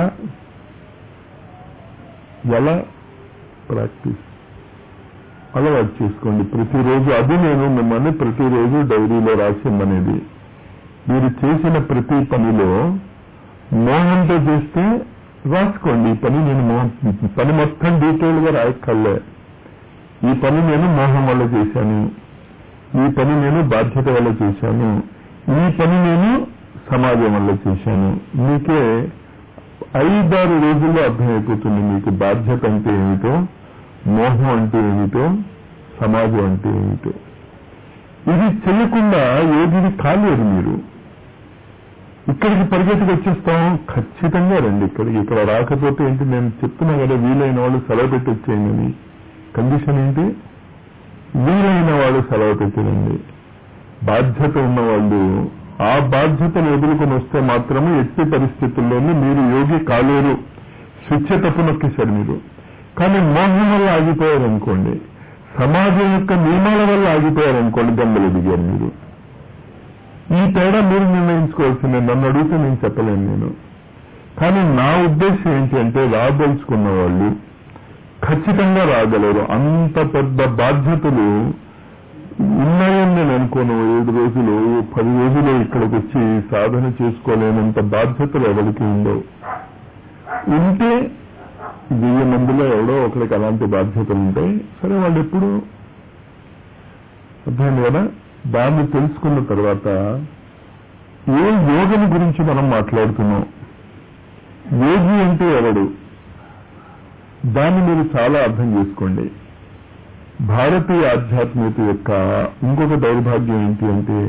ఎలా ప్రాక్టీస్ అలవాటు చేసుకోండి ప్రతిరోజు అది నేను మిమ్మల్ని ప్రతిరోజు డైరీలో రాసిమ్మనేది మీరు చేసిన ప్రతి పనిలో మోహంతో చేస్తే రాసుకోండి ఈ పని నేను మోహం పని మొత్తం డీటెయిల్ గా రాయక్కర్లే ఈ పని నేను మోహం వల్ల చేశాను ఈ పని నేను బాధ్యత వల్ల చేశాను ఈ పని నేను సమాజం వల్ల చేశాను మీకే ఐదారు రోజుల్లో అర్థమైపోతుంది మీకు బాధ్యత అంటే ఏమిటో మోహం అంటే ఏమిటో సమాజం అంటే ఏమిటో ఇది చేయకుండా ఏది కాలేరు మీరు ఇక్కడికి పరిగెత్తుకు వచ్చేస్తాం ఖచ్చితంగా రండి ఇక్కడికి ఇక్కడ రాకపోతే ఏంటి నేను చెప్తున్నా కదా వీలైన వాళ్ళు సెలవు పెట్టి వచ్చేయండి కండిషన్ ఏంటి వీలైన వాళ్ళు సెలవు పెట్టినండి బాధ్యత ఉన్న వాళ్ళు ఆ బాధ్యతను వదులుకొని వస్తే మాత్రమే ఎట్టి పరిస్థితుల్లోనూ మీరు యోగి కాలేరు స్విచ్ తప్పు నొక్కేశారు మీరు కానీ మోహం వల్ల ఆగిపోయారనుకోండి సమాజం యొక్క నియమాల వల్ల ఆగిపోయారనుకోండి గంగలు దిగారు మీరు ఈ తేడా మీరు నిర్ణయించుకోవాల్సిందే నన్ను అడిగితే నేను చెప్పలేను నేను కానీ నా ఉద్దేశం ఏంటి అంటే రాదలుచుకున్న వాళ్ళు ఖచ్చితంగా రాగలరు అంత పెద్ద బాధ్యతలు ఉన్నాయని నేను అనుకోను ఏడు రోజులు పది రోజులు ఇక్కడికి వచ్చి సాధన చేసుకోలేనంత బాధ్యతలు ఎవరికి ఉండవు ఉంటే వెయ్యి మందిలో ఎవడో ఒకరికి అలాంటి బాధ్యతలు ఉంటాయి సరే వాళ్ళు ఎప్పుడు అర్థమైంది కదా దాన్ని తెలుసుకున్న తర్వాత ఏ యోగం గురించి మనం మాట్లాడుతున్నాం యోగి అంటే ఎవడు దాన్ని మీరు చాలా అర్థం చేసుకోండి భారతీయ ఆధ్యాత్మికత యొక్క ఇంకొక దౌర్భాగ్యం ఏంటి అంటే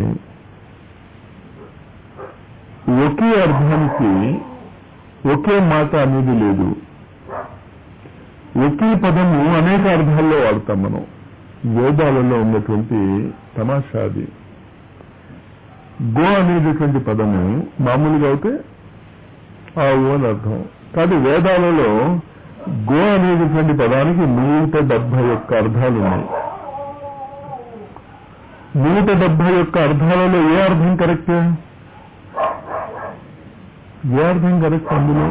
ఒకే అర్థానికి ఒకే మాట అనేది లేదు ఒకే పదము అనేక అర్థాల్లో వాడతాం మనం వేదాలలో ఉన్నటువంటి తమాషా అది గో అనేటటువంటి పదము మామూలుగా అయితే ఆవు అని అర్థం కానీ వేదాలలో గో అనేటటువంటి పదానికి నూట డెబ్బై ఒక్క అర్థాలు ఉన్నాయి నూట డెబ్బై ఒక్క అర్థాలలో ఏ అర్థం కరెక్ట్ ఏ అర్థం కరెక్ట్ అందులో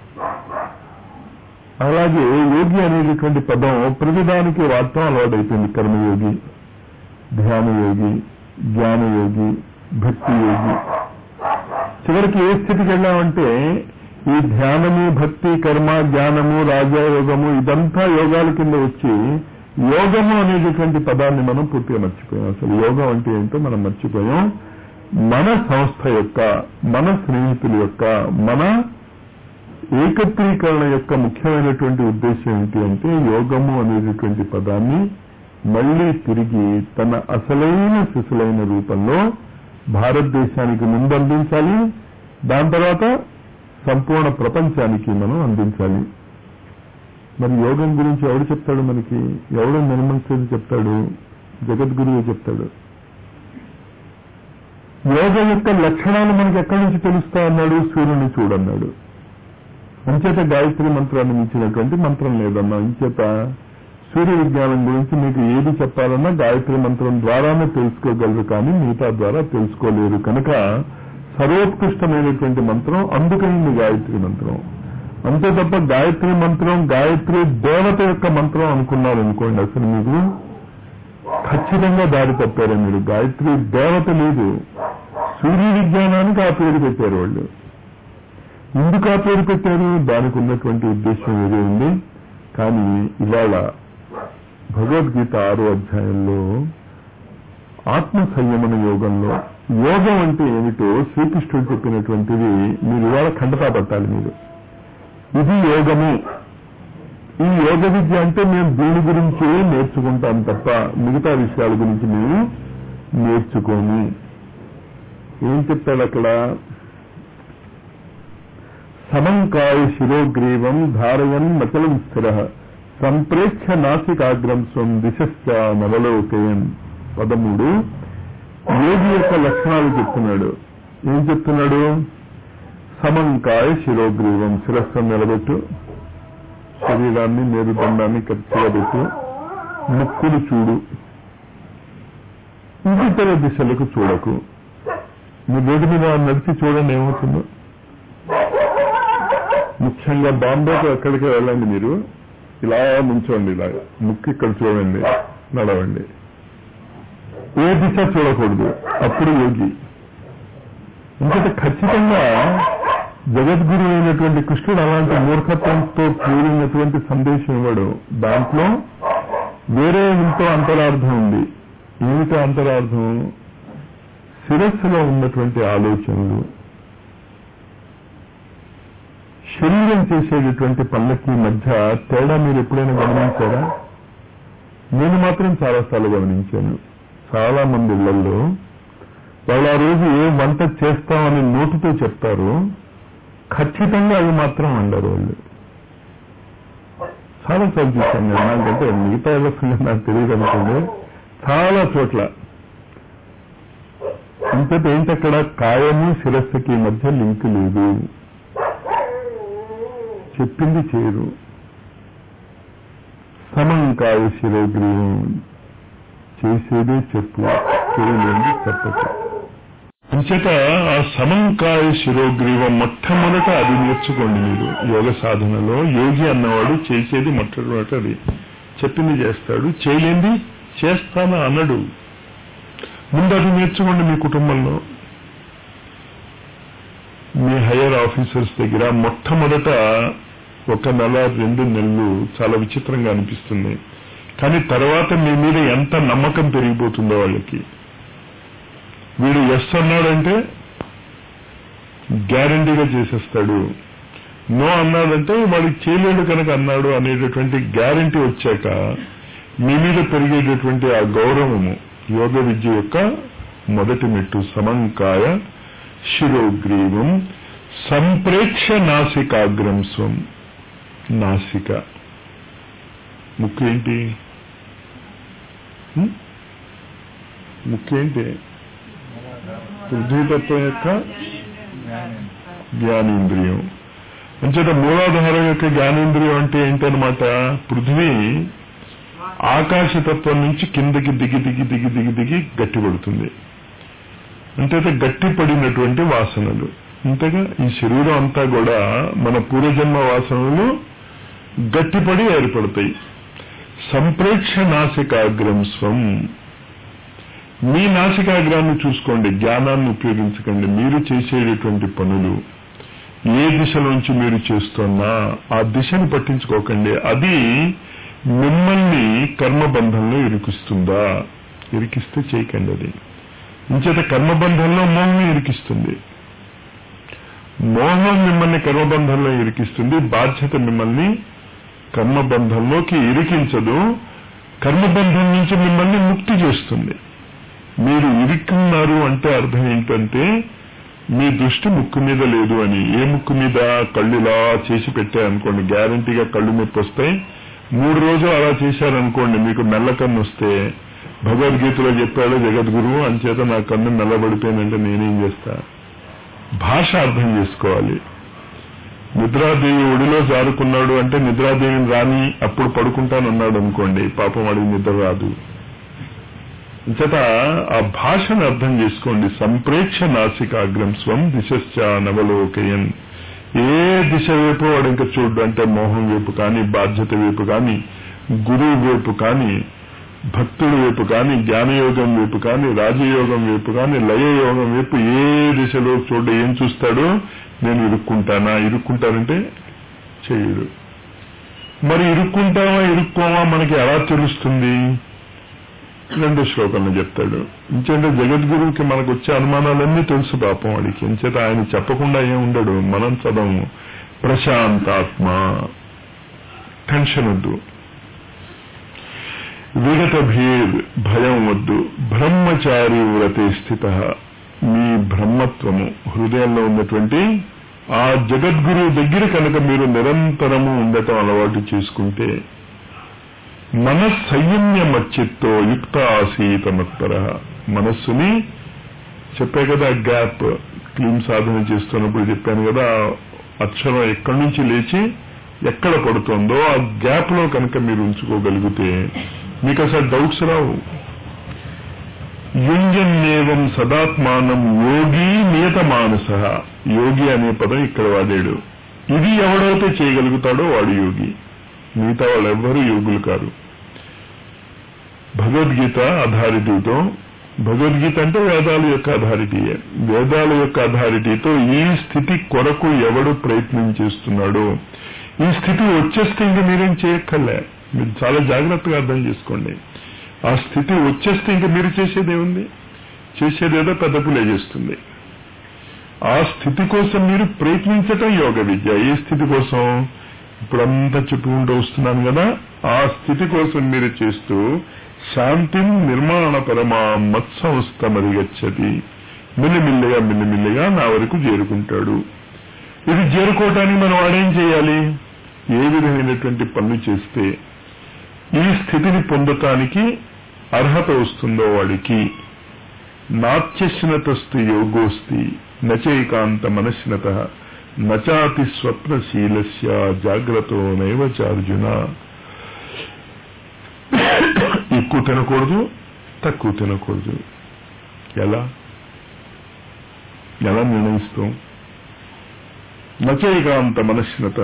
అలాగే యోగి అనేటటువంటి పదం ప్రతిదానికి వాడటం అలవాటైపోయింది కర్మయోగి ధ్యాన యోగి జ్ఞాన యోగి భక్తి యోగి చివరికి ఏ స్థితికి వెళ్ళామంటే ఈ ధ్యానము భక్తి కర్మ జ్ఞానము రాజయోగము ఇదంతా యోగాల కింద వచ్చి యోగము అనేటటువంటి పదాన్ని మనం పూర్తిగా మర్చిపోయాం అసలు యోగం అంటే ఏంటో మనం మర్చిపోయాం మన సంస్థ యొక్క మన స్నేహితుల యొక్క మన ఏకత్రీకరణ యొక్క ముఖ్యమైనటువంటి ఉద్దేశం ఏంటి అంటే యోగము అనేటటువంటి పదాన్ని మళ్లీ తిరిగి తన అసలైన శిశులైన రూపంలో భారతదేశానికి ముందు అందించాలి దాని తర్వాత సంపూర్ణ ప్రపంచానికి మనం అందించాలి మరి యోగం గురించి ఎవడు చెప్తాడు మనకి ఎవడు నిర్మించేది చెప్తాడు జగద్గురువు చెప్తాడు యోగం యొక్క లక్షణాలు మనకి ఎక్కడి నుంచి తెలుస్తా అన్నాడు సూర్యుని చూడన్నాడు అంచేత గాయత్రి మంత్రాన్ని మించినటువంటి మంత్రం లేదన్నా ఇంచేత సూర్య విజ్ఞానం గురించి మీకు ఏది చెప్పాలన్నా గాయత్రి మంత్రం ద్వారానే తెలుసుకోగలరు కానీ మిగతా ద్వారా తెలుసుకోలేరు కనుక సర్వోత్కృష్టమైనటువంటి మంత్రం అందుకైంది గాయత్రి మంత్రం అంతే తప్ప గాయత్రి మంత్రం గాయత్రి దేవత యొక్క మంత్రం అనుకున్నారు అనుకోండి అసలు మీకు ఖచ్చితంగా దారి తప్పారు మీరు గాయత్రి దేవత లేదు సూర్య విజ్ఞానానికి ఆ పేరు పెట్టారు వాళ్ళు ఎందుకు ఆ పేరు పెట్టారు దానికి ఉన్నటువంటి ఉద్దేశం ఏదో ఉంది కానీ ఇవాళ భగవద్గీత ఆరో అధ్యాయంలో ఆత్మ సంయమన యోగంలో యోగం అంటే ఏమిటో శ్రీకృష్ణుడు చెప్పినటువంటిది మీరు ఇవాళ ఖండతా పట్టాలి మీరు ఇది యోగము ఈ యోగ విద్య అంటే మేము దీని గురించి నేర్చుకుంటాం తప్ప మిగతా విషయాల గురించి మేము నేర్చుకోము ఏం చెప్తాడు అక్కడ సమంకాయ శిరోగ్రీవం ధారయన్ మచలం స్థిర సంప్రేక్ష నాసికాగ్రం స్వం దిశశ్చ నవలోకయన్ పదమూడు యోగి యొక్క లక్షణాలు చెప్తున్నాడు ఏం చెప్తున్నాడు సమంకాయ శిరోగ్రీవం శిరస్సు నిలబెట్టు శరీరాన్ని మేరుదండాన్ని కరెక్ట్గా పెట్టు ముక్కులు చూడు ఇతర దిశలకు చూడకు మీ రోడ్డు మీద నడిచి చూడండి ఏమవుతుందో ముఖ్యంగా బాంబేకి ఎక్కడికి వెళ్ళండి మీరు ఇలా నుంచోండి ఇలా ముక్కు ఇక్కడ చూడండి నడవండి ఏ దిశ చూడకూడదు అప్పుడు యోగి ఇంకటి ఖచ్చితంగా జగద్గురు అయినటువంటి కృష్ణుడు అలాంటి మూర్ఖత్వంతో కూడినటువంటి సందేశం ఇవ్వడు దాంట్లో వేరే ఇంతో అంతరార్థం ఉంది ఏమిటో అంతరార్థం శిరస్సులో ఉన్నటువంటి ఆలోచనలు శరీరం చేసేటటువంటి పనులకి మధ్య తేడా మీరు ఎప్పుడైనా గమనించారా నేను మాత్రం చాలాసార్లు గమనించాను చాలా మంది ఇళ్లలో వాళ్ళు ఆ రోజు ఏ వంట చేస్తామని నోటితో చెప్తారు ఖచ్చితంగా అవి మాత్రం వండరు వాళ్ళు చాలా సార్లు చూశాను నేను నాకంటే మిగతా ఎవరి సంగతి నాకు తెలియదు అనుకోండి చాలా చోట్ల ఇంతటి ఏంటక్కడ కాయము శిరస్సుకి మధ్య లింక్ లేదు చెప్పింది చేయరు సమంకాయ శిరోగ్రీవం చేసేదే చెప్పు చేయలేంది చెప్పచ్చు అంచేత ఆ సమంకాయ శిరోగ్రీవం మొట్టమొదట అది నేర్చుకోండి మీరు యోగ సాధనలో యోగి అన్నవాడు చేసేది మొట్టమొదట అది చెప్పింది చేస్తాడు చేయలేంది చేస్తాను అన్నడు ముందు అది నేర్చుకోండి మీ కుటుంబంలో మీ హయ్యర్ ఆఫీసర్స్ దగ్గర మొట్టమొదట ఒక నెల రెండు నెలలు చాలా విచిత్రంగా అనిపిస్తుంది కానీ తర్వాత మీ మీద ఎంత నమ్మకం పెరిగిపోతుందో వాళ్ళకి వీడు ఎస్ అన్నాడంటే గ్యారంటీగా చేసేస్తాడు నో అన్నాడంటే వాడికి చేయలేడు కనుక అన్నాడు అనేటటువంటి గ్యారంటీ వచ్చాక మీ మీద పెరిగేటటువంటి ఆ గౌరవము యోగ విద్య యొక్క మొదటి మెట్టు సమంకాయ శిరోగ్రీవం సంప్రేక్ష నాసికాగ్రం స్వం నాసిక ముక్కు ఏంటి హ్మ్? ముక్కు ఏంటి పృథ్వీతత్వం యొక్క జ్ఞానేంద్రియం అంచేత మూలాధారం యొక్క జ్ఞానేంద్రియం అంటే ఏంటనమాట పృథ్వీ ఆకాశతత్వం నుంచి కిందకి దిగి దిగి దిగి దిగి దిగి గట్టిపడుతుంది అంతేత గట్టిపడినటువంటి వాసనలు అంతేగా ఈ శరీరం అంతా కూడా మన పూర్వజన్మ వాసనలు గట్టిపడి ఏర్పడతాయి సంప్రేక్ష నాసికాగ్రం స్వం మీ నాసికాగ్రాన్ని చూసుకోండి జ్ఞానాన్ని ఉపయోగించకండి మీరు చేసేటటువంటి పనులు ఏ దిశలోంచి మీరు చేస్తున్నా ఆ దిశను పట్టించుకోకండి అది మిమ్మల్ని కర్మబంధంలో ఇరికిస్తుందా ఇరికిస్తే చేయకండి అది ఇంచేత కర్మబంధంలో మోహం ఇరికిస్తుంది మోహం మిమ్మల్ని కర్మబంధంలో ఇరికిస్తుంది బాధ్యత మిమ్మల్ని కర్మబంధంలోకి ఇరికించదు కర్మబంధం నుంచి మిమ్మల్ని ముక్తి చేస్తుంది మీరు ఇరుక్కున్నారు అంటే అర్థం ఏంటంటే మీ దృష్టి ముక్కు మీద లేదు అని ఏ ముక్కు మీద కళ్ళు ఇలా చేసి పెట్టారనుకోండి గ్యారంటీగా కళ్ళు నొప్పి వస్తాయి మూడు రోజులు అలా చేశారనుకోండి మీకు మెల్ల కన్ను వస్తే భగవద్గీతలో చెప్పాడు జగద్గురువు అంచేత నా కన్ను నల్లబడిపోయిందంటే నేనేం చేస్తా భాష అర్థం చేసుకోవాలి నిద్రాదేవి ఒడిలో జారుకున్నాడు అంటే నిద్రాదేవిని రాని అప్పుడు పడుకుంటానన్నాడు అనుకోండి పాపం వాడికి నిద్ర రాదు అంచేత ఆ భాషను అర్థం చేసుకోండి సంప్రేక్ష నాసికాగ్రం స్వం దిశశ్చ నవలోకయన్ ఏ దిశ వైపు వాడు ఇంకా చూడు అంటే మోహం వైపు కానీ బాధ్యత వైపు కానీ గురువు వైపు కానీ భక్తుడి వైపు కానీ జ్ఞానయోగం వైపు కానీ రాజయోగం వైపు కానీ లయయోగం వైపు ఏ దిశలో చూడ ఏం చూస్తాడో నేను ఇరుక్కుంటానా ఇరుక్కుంటానంటే చేయడు మరి ఇరుక్కుంటావా ఇరుక్కోవా మనకి ఎలా తెలుస్తుంది రెండో శ్లోకంలో చెప్తాడు ఇంచేంటే జగద్గురువుకి మనకు వచ్చే అనుమానాలన్నీ తెలుసు పాపం వాడికి ఇంచేత ఆయన చెప్పకుండా ఏం ఉండడు మనం చదవము ప్రశాంతాత్మ టెన్షన్ వద్దు విగత భేద్ భయం వద్దు బ్రహ్మచారి వ్రతే స్థిత మీ బ్రహ్మత్వము హృదయంలో ఉన్నటువంటి ఆ జగద్గురువు దగ్గర కనుక మీరు నిరంతరము ఉండటం అలవాటు చేసుకుంటే మన సంయమ్య మచ్చిత్తో యుక్త ఆసీత మత్పర మనస్సుని చెప్పే కదా గ్యాప్ క్లీన్ సాధన చేస్తున్నప్పుడు చెప్పాను కదా అక్షరం ఎక్కడి నుంచి లేచి ఎక్కడ పడుతుందో ఆ గ్యాప్ లో కనుక మీరు ఉంచుకోగలిగితే మీకు అసలు డౌట్స్ రావు యుంజన్యేవం సదాత్మానం యోగి నియత మానస యోగి అనే పదం ఇక్కడ వాడాడు ఇది ఎవడైతే చేయగలుగుతాడో వాడు యోగి మిగతా వాళ్ళు ఎవ్వరూ యోగులు కారు భగవద్గీత అథారిటీతో భగవద్గీత అంటే వేదాల యొక్క అథారిటీయే వేదాల యొక్క అథారిటీతో ఈ స్థితి కొరకు ఎవడు ప్రయత్నం చేస్తున్నాడో ఈ స్థితి వచ్చేస్తే ఇంక మీరేం చేయక్కర్లే మీరు చాలా జాగ్రత్తగా అర్థం చేసుకోండి ఆ స్థితి వచ్చేస్తే ఇంక మీరు చేసేది ఏముంది చేసేదేదో పెద్ద పులే చేస్తుంది ఆ స్థితి కోసం మీరు ప్రయత్నించటం యోగ విద్య ఏ స్థితి కోసం ఇప్పుడంతా చెప్పుకుంటూ వస్తున్నాను కదా ఆ స్థితి కోసం మీరు చేస్తూ శాంతిం నిర్మాణ పరమా మత్సంస్థమరిగచ్చతి మిల్లిమిల్లిగా మిల్లిమిల్లిగా నా వరకు చేరుకుంటాడు ఇది చేరుకోవటానికి మనం వాడేం చేయాలి ఏ విధమైనటువంటి పనులు చేస్తే ఈ స్థితిని పొందటానికి అర్హత వస్తుందో వాడికి నాత్యశ్నతస్తు యోగోస్తి నచైకాంత మనశ్నత నచాతి స్వప్నశీలస్య జాగ్రత్త నైవచార్జున ఎక్కువ తినకూడదు తక్కువ తినకూడదు ఎలా ఎలా నిర్ణయిస్తాం నచైకాంత మనశ్నత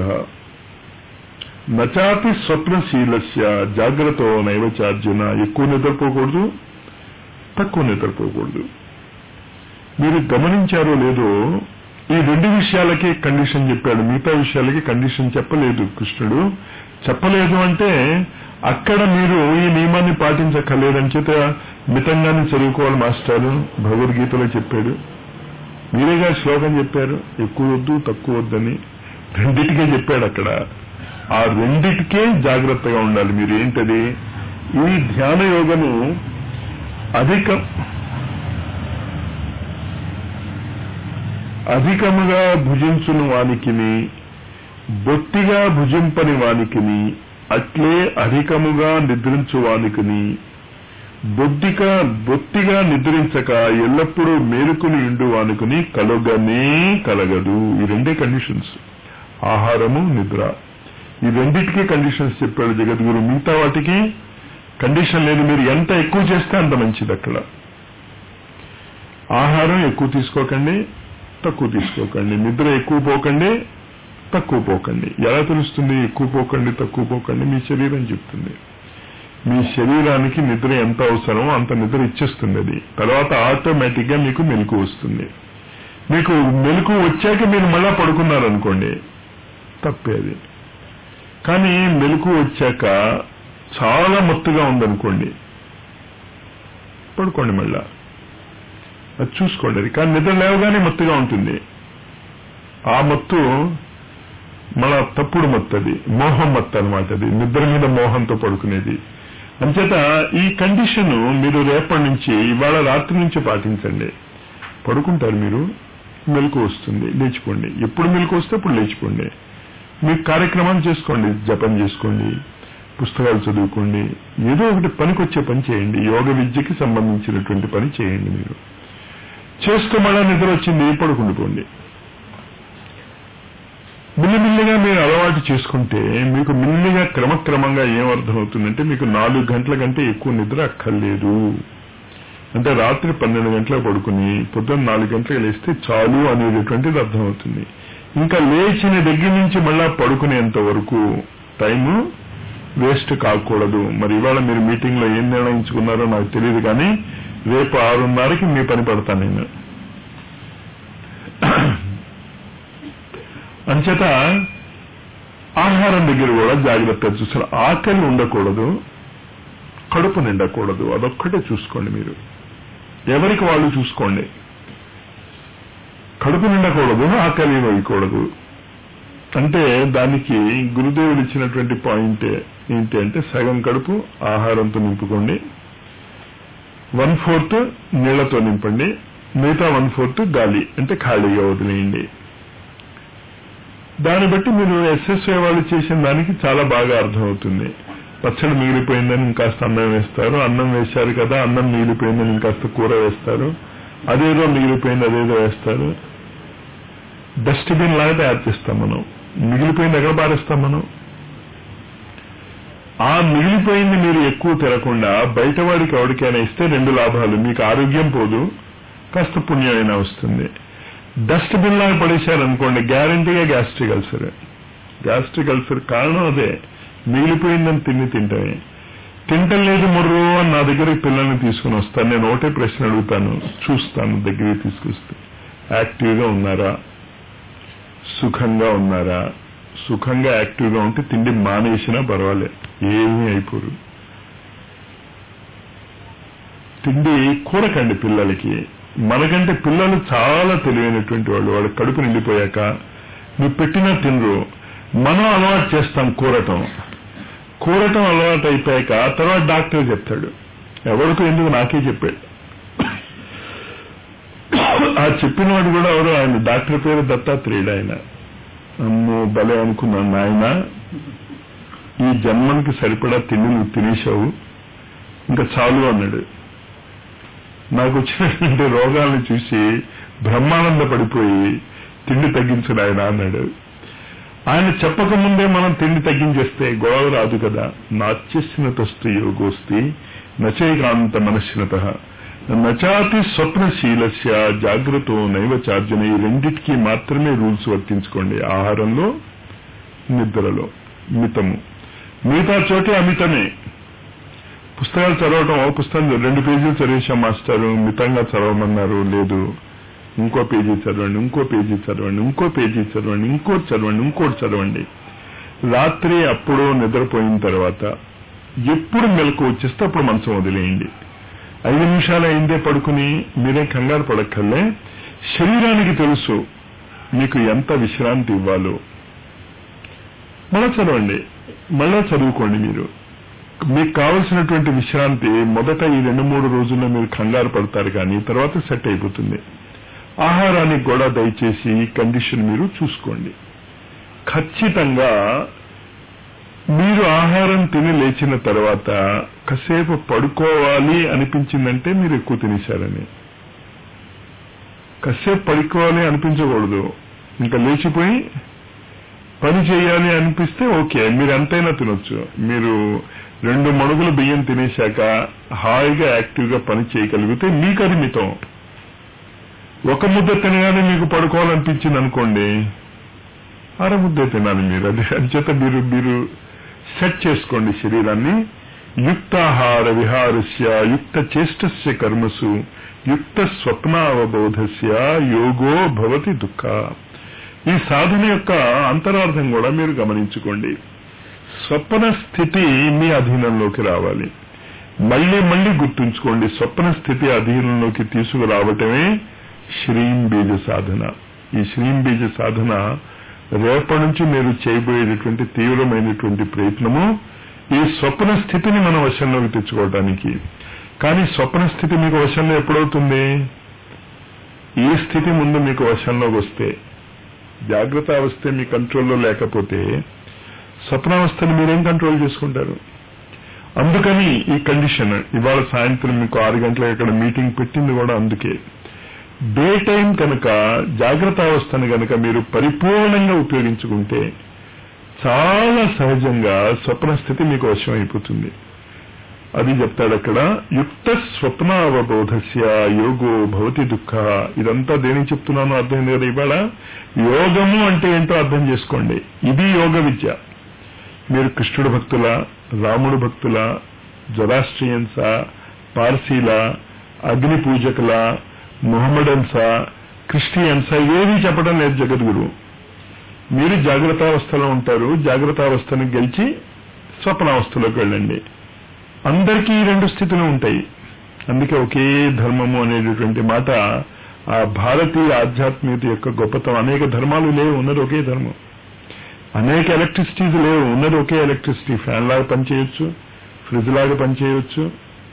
నచాతి స్వప్నశీలస్య జాగ్రత్త నైవచార్జున ఎక్కువ నిద్రపోకూడదు తక్కువ నిద్రపోకూడదు మీరు గమనించారో లేదో ఈ రెండు విషయాలకి కండిషన్ చెప్పాడు మిగతా విషయాలకి కండిషన్ చెప్పలేదు కృష్ణుడు చెప్పలేదు అంటే అక్కడ మీరు ఈ నియమాన్ని పాటించక్కర్లేదని చేత మితంగానే చదువుకోవాలి మాస్టారు భగవద్గీతలో చెప్పాడు మీరేగా శ్లోకం చెప్పారు ఎక్కువ వద్దు తక్కువ వద్దని రెండిటికే చెప్పాడు అక్కడ ఆ రెండిటికే జాగ్రత్తగా ఉండాలి మీరు ఏంటది ఈ ధ్యాన యోగము అధిక అధికముగా భుజించును వానికిని బొత్తిగా భుజింపని వానికిని అట్లే అధికముగా నిద్రించు వానికిని బొద్దిక బొత్తిగా నిద్రించక ఎల్లప్పుడూ మేలుకుని ఇండు వానుకుని కలగనే కలగదు ఈ రెండే కండిషన్స్ ఆహారము నిద్ర ఈ రెండింటికి కండిషన్స్ చెప్పాడు జగద్గురు మిగతా వాటికి కండిషన్ లేదు మీరు ఎంత ఎక్కువ చేస్తే అంత మంచిది అక్కడ ఆహారం ఎక్కువ తీసుకోకండి తక్కువ తీసుకోకండి నిద్ర ఎక్కువ పోకండి తక్కువ పోకండి ఎలా తెలుస్తుంది ఎక్కువ పోకండి తక్కువ పోకండి మీ శరీరం చెప్తుంది మీ శరీరానికి నిద్ర ఎంత అవసరమో అంత నిద్ర ఇచ్చేస్తుంది అది తర్వాత ఆటోమేటిక్ గా మీకు మెలకు వస్తుంది మీకు మెలకు వచ్చాక మీరు మళ్ళా పడుకున్నారనుకోండి తప్పేది కానీ మెలకు వచ్చాక చాలా మత్తుగా ఉందనుకోండి పడుకోండి మళ్ళా అది చూసుకోండి అది కానీ నిద్ర లేవగానే మత్తుగా ఉంటుంది ఆ మత్తు మన తప్పుడు మత్తు అది మోహం మత్తు అనమాట అది నిద్ర మీద మోహంతో పడుకునేది అంచేత ఈ కండిషన్ మీరు రేపటి నుంచి ఇవాళ రాత్రి నుంచి పాటించండి పడుకుంటారు మీరు మెలకు వస్తుంది లేచిపోండి ఎప్పుడు మెలకు వస్తే అప్పుడు లేచిపోండి మీరు కార్యక్రమాలు చేసుకోండి జపం చేసుకోండి పుస్తకాలు చదువుకోండి ఏదో ఒకటి పనికొచ్చే పని చేయండి యోగ విద్యకి సంబంధించినటువంటి పని చేయండి మీరు చేస్తూ మళ్ళా నిద్ర వచ్చింది పడుకుండిపోండి మిల్లిమిల్లిగా మీరు అలవాటు చేసుకుంటే మీకు మిల్లిగా క్రమక్రమంగా ఏం అర్థమవుతుందంటే మీకు నాలుగు గంటల కంటే ఎక్కువ నిద్ర అక్కర్లేదు అంటే రాత్రి పన్నెండు గంటలకు పడుకుని పొద్దున్న నాలుగు గంటలకు లేస్తే చాలు అనేటటువంటిది అర్థమవుతుంది ఇంకా లేచిన దగ్గర నుంచి మళ్ళా పడుకునేంత వరకు టైము వేస్ట్ కాకూడదు మరి ఇవాళ మీరు మీటింగ్ లో ఏం నిర్ణయించుకున్నారో నాకు తెలియదు కానీ రేపు ఆరున్నరకి మీ పని పడతాను నేను అంచేత ఆహారం దగ్గర కూడా జాగ్రత్త చూసారు ఆకలి ఉండకూడదు కడుపు నిండకూడదు అదొక్కటే చూసుకోండి మీరు ఎవరికి వాళ్ళు చూసుకోండి కడుపు నిండకూడదు ఆకలి వేయకూడదు అంటే దానికి గురుదేవుడు ఇచ్చినటువంటి పాయింట్ ఏంటి అంటే సగం కడుపు ఆహారంతో నింపుకోండి వన్ ఫోర్త్ నీళ్లతో నింపండి మిగతా వన్ ఫోర్త్ గాలి అంటే ఖాళీగా వదిలేయండి దాన్ని బట్టి మీరు ఎస్ఎస్ఐ వాళ్ళు చేసిన దానికి చాలా బాగా అర్థమవుతుంది పచ్చడి మిగిలిపోయిందని ఇంకాస్త అన్నం వేస్తారు అన్నం వేశారు కదా అన్నం మిగిలిపోయిందని ఇంకాస్త కూర వేస్తారు అదేదో మిగిలిపోయింది అదేదో వేస్తారు డస్ట్బిన్ లాగా తయారు చేస్తాం మనం మిగిలిపోయింది ఎక్కడ పారేస్తాం మనం ఆ మిగిలిపోయింది మీరు ఎక్కువ తినకుండా బయట వాడికి ఎవరికైనా ఇస్తే రెండు లాభాలు మీకు ఆరోగ్యం పోదు కాస్త పుణ్యమైనా వస్తుంది డస్ట్బిన్ లాగా పడేశారనుకోండి గ్యారంటీగా గ్యాస్ట్రిక్ అల్సర్ గ్యాస్ట్రిక్ అల్సర్ కారణం అదే మిగిలిపోయిందని తిని తింటమే తింటలేదు మొర్రు అని నా దగ్గరికి పిల్లల్ని తీసుకుని వస్తాను నేను ఒకటే ప్రశ్న అడుగుతాను చూస్తాను దగ్గరికి తీసుకొస్తే యాక్టివ్గా ఉన్నారా సుఖంగా ఉన్నారా సుఖంగా యాక్టివ్గా ఉంటే తిండి మానేసినా పర్వాలేదు ఏమీ అయిపోరు తిండి కూరకండి పిల్లలకి మనకంటే పిల్లలు చాలా తెలివైనటువంటి వాళ్ళు వాళ్ళ కడుపు నిండిపోయాక నువ్వు పెట్టినా తినరు మనం అలవాటు చేస్తాం కూరటం కూరటం అలవాటు అయిపోయాక తర్వాత డాక్టర్ చెప్తాడు ఎవరికో ఎందుకు నాకే చెప్పాడు ఆ చెప్పిన వాడు కూడా ఎవరు ఆయన డాక్టర్ పేరు దత్తాత్రేయుడు ఆయన అమ్మో భలే అనుకున్నాను నాయన ఈ జన్మనికి సరిపడా తిండి నువ్వు తినేశావు ఇంకా చాలు అన్నాడు నాకు వచ్చినటువంటి రోగాలను చూసి బ్రహ్మానంద పడిపోయి తిండి తగ్గించడు ఆయన అన్నాడు ఆయన చెప్పకముందే మనం తిండి తగ్గించేస్తే గొడవ రాదు కదా నాచ్యస్నతస్తు యోగోస్తి నచైకాంత మనశ్నత నచాతి స్వప్నశీలస్య జాగ్రత్త నైవ చార్జన ఈ రెండిటికి మాత్రమే రూల్స్ వర్తించుకోండి ఆహారంలో నిద్రలో మితము మిగతా చోటే అమితమే పుస్తకాలు చదవటం ఓ పుస్తకం రెండు పేజీలు చదివేశాం మాస్టారు మితంగా చదవమన్నారు లేదు ఇంకో పేజీ చదవండి ఇంకో పేజీ చదవండి ఇంకో పేజీ చదవండి ఇంకోటి చదవండి ఇంకోటి చదవండి రాత్రి అప్పుడు నిద్రపోయిన తర్వాత ఎప్పుడు మెలకు వచ్చేస్తే అప్పుడు మంచం వదిలేయండి ఐదు నిమిషాలు అయిందే పడుకుని మీరేం కంగారు పడక్కర్లే శరీరానికి తెలుసు మీకు ఎంత విశ్రాంతి ఇవ్వాలో మళ్ళా చదవండి మళ్ళా చదువుకోండి మీరు మీకు కావలసినటువంటి విశ్రాంతి మొదట ఈ రెండు మూడు రోజుల్లో మీరు కంగారు పడతారు కానీ తర్వాత సెట్ అయిపోతుంది ఆహారానికి కూడా దయచేసి ఈ కండిషన్ మీరు చూసుకోండి ఖచ్చితంగా మీరు ఆహారం తిని లేచిన తర్వాత కాసేపు పడుకోవాలి అనిపించిందంటే మీరు ఎక్కువ తినేశారని కాసేపు పడుకోవాలి అనిపించకూడదు ఇంకా లేచిపోయి పని చేయాలి అనిపిస్తే ఓకే మీరు ఎంతైనా తినొచ్చు మీరు రెండు మణుగులు బియ్యం తినేశాక హాయిగా యాక్టివ్గా పని చేయగలిగితే మీకు అది మితం ఒక ముద్ద తినగానే మీకు పడుకోవాలనిపించింది అనుకోండి అర ముద్దే తినాలి మీరు అది అంచేత మీరు మీరు సెట్ చేసుకోండి శరీరాన్ని యుక్తాహార విహారస్య యుక్త చేష్టస్య కర్మసు యుక్త స్వప్నావబోధస్య యోగో భవతి దుఃఖ ఈ సాధన యొక్క అంతరార్థం కూడా మీరు గమనించుకోండి స్వప్న స్థితి మీ అధీనంలోకి రావాలి మళ్ళీ మళ్ళీ గుర్తుంచుకోండి స్వప్న స్థితి అధీనంలోకి తీసుకురావటమే శ్రీం బీజ సాధన ఈ శ్రీం బీజ సాధన రేపటి నుంచి మీరు చేయబోయేటటువంటి తీవ్రమైనటువంటి ప్రయత్నము ఈ స్వప్న స్థితిని మన వశంలోకి తెచ్చుకోవడానికి కానీ స్వప్న స్థితి మీకు వశంలో ఎప్పుడవుతుంది ఈ స్థితి ముందు మీకు వశంలోకి వస్తే జాగ్రత్త అవస్థ మీ కంట్రోల్లో లేకపోతే స్వప్నావస్థను మీరేం కంట్రోల్ చేసుకుంటారు అందుకని ఈ కండిషన్ ఇవాళ సాయంత్రం మీకు ఆరు గంటలకు ఇక్కడ మీటింగ్ పెట్టింది కూడా అందుకే డే టైం కనుక జాగ్రత్త అవస్థను కనుక మీరు పరిపూర్ణంగా ఉపయోగించుకుంటే చాలా సహజంగా స్వప్న స్థితి మీకు వశం అయిపోతుంది అది చెప్తాడు అక్కడ యుక్త స్వప్న అవబోధస్య యోగో భవతి దుఃఖ ఇదంతా దేనికి చెప్తున్నానో అర్థమైంది కదా ఇవాళ యోగము అంటే ఏంటో అర్థం చేసుకోండి ఇది యోగ విద్య మీరు కృష్ణుడు భక్తుల రాముడు భక్తుల జొరాస్ట్రియన్సా పార్సీల అగ్ని పూజకుల మొహమ్మడన్సా క్రిస్టియన్సా ఏది చెప్పడం లేదు జగద్గురు మీరు జాగ్రత్తావస్థలో ఉంటారు జాగ్రత్తావస్థను గెలిచి స్వప్నావస్థలోకి వెళ్ళండి అందరికీ ఈ రెండు స్థితులు ఉంటాయి అందుకే ఒకే ధర్మము అనేటటువంటి మాట ఆ భారతీయ ఆధ్యాత్మికత యొక్క గొప్పతనం అనేక ధర్మాలు లేవు ఉన్నది ఒకే ధర్మం అనేక ఎలక్ట్రిసిటీస్ లేవు ఉన్నది ఒకే ఎలక్ట్రిసిటీ ఫ్యాన్ లాగా పనిచేయొచ్చు ఫ్రిడ్జ్ లాగా పనిచేయొచ్చు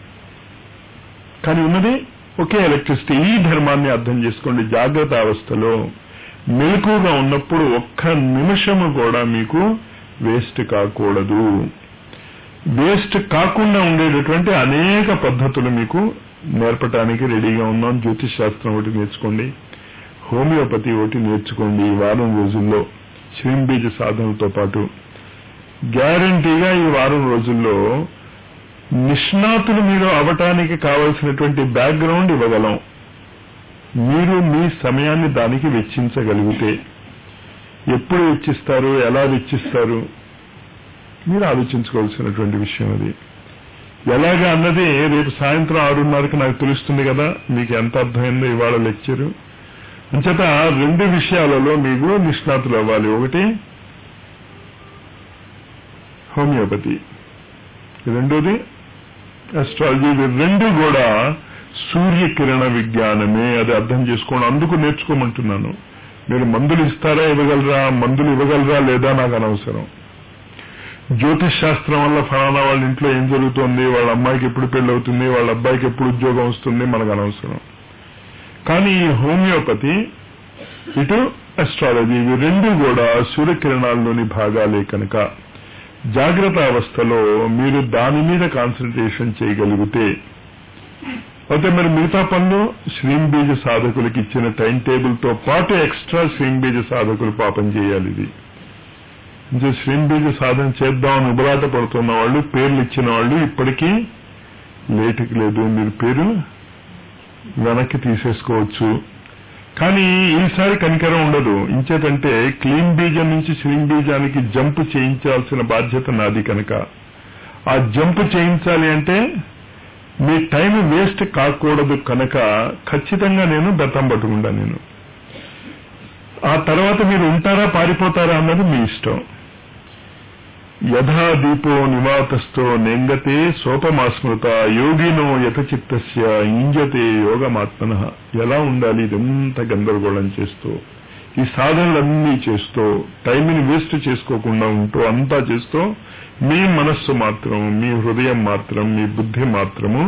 కానీ ఉన్నది ఒకే ఎలక్ట్రిసిటీ ఈ ధర్మాన్ని అర్థం చేసుకోండి జాగ్రత్త అవస్థలో మెలకుగా ఉన్నప్పుడు ఒక్క నిమిషము కూడా మీకు వేస్ట్ కాకూడదు వేస్ట్ కాకుండా ఉండేటటువంటి అనేక పద్ధతులు మీకు నేర్పటానికి రెడీగా ఉన్నాం జ్యోతిష్ శాస్త్రం ఒకటి నేర్చుకోండి హోమియోపతి ఒకటి నేర్చుకోండి ఈ వారం రోజుల్లో శ్రీంబీజ సాధనతో పాటు గ్యారంటీగా ఈ వారం రోజుల్లో నిష్ణాతులు మీరు అవటానికి కావలసినటువంటి బ్యాక్గ్రౌండ్ ఇవ్వగలం మీరు మీ సమయాన్ని దానికి వెచ్చించగలిగితే ఎప్పుడు వెచ్చిస్తారు ఎలా వెచ్చిస్తారు మీరు ఆలోచించుకోవాల్సినటువంటి విషయం అది ఎలాగా అన్నది రేపు సాయంత్రం ఆరున్నరకు నాకు తెలుస్తుంది కదా మీకు ఎంత అర్థమైందో ఇవాళ లెక్చరు అంచేత రెండు విషయాలలో మీకు నిష్ణాతులు అవ్వాలి ఒకటి హోమియోపతి రెండోది అస్ట్రాలజీ ఇవి రెండు కూడా సూర్యకిరణ విజ్ఞానమే అది అర్థం చేసుకోండి అందుకు నేర్చుకోమంటున్నాను మీరు మందులు ఇస్తారా ఇవ్వగలరా మందులు ఇవ్వగలరా లేదా నాకు అనవసరం జ్యోతిష్ శాస్త్రం వల్ల ఫలానా వాళ్ళ ఇంట్లో ఏం జరుగుతోంది వాళ్ళ అమ్మాయికి ఎప్పుడు పెళ్లి అవుతుంది వాళ్ళ అబ్బాయికి ఎప్పుడు ఉద్యోగం వస్తుంది మనకు అనవసరం కానీ ఈ హోమియోపతి ఇటు అస్ట్రాలజీ ఇవి రెండు కూడా సూర్యకిరణాల్లోని భాగాలే కనుక జాగ్రత్త అవస్థలో మీరు దాని మీద కాన్సన్ట్రేషన్ చేయగలిగితే అయితే మరి మిగతా పనులు శ్రీంబీజ సాధకులకు ఇచ్చిన టైం టేబుల్ తో పాటు ఎక్స్ట్రా శ్రీంబీజ సాధకులు పాపం చేయాలి ఇది ఇంకా శ్రీంబీజ సాధన చేద్దామని ఉబలాట పడుతున్న వాళ్ళు పేర్లు ఇచ్చిన వాళ్ళు ఇప్పటికీ లేటుకి లేదు మీరు పేరు వెనక్కి తీసేసుకోవచ్చు కానీ ఈసారి కనికరం ఉండదు ఇంచేతంటే క్లీన్ బీజం నుంచి శ్రీం బీజానికి జంప్ చేయించాల్సిన బాధ్యత నాది కనుక ఆ జంప్ చేయించాలి అంటే మీ టైం వేస్ట్ కాకూడదు కనుక ఖచ్చితంగా నేను బెత్తం పట్టుకుంటా నేను ఆ తర్వాత మీరు ఉంటారా పారిపోతారా అన్నది మీ ఇష్టం యథా దీపో నివాతస్థో నెంగతే సోపమాస్మృత యోగినో యథచిత్తస్య ఇంజతే యోగమాత్మన ఎలా ఉండాలి ఇదంతా గందరగోళం చేస్తూ ఈ సాధనలన్నీ చేస్తూ టైంని వేస్ట్ చేసుకోకుండా ఉంటూ అంతా చేస్తూ మీ మనస్సు మాత్రం మీ హృదయం మాత్రం మీ బుద్ధి మాత్రము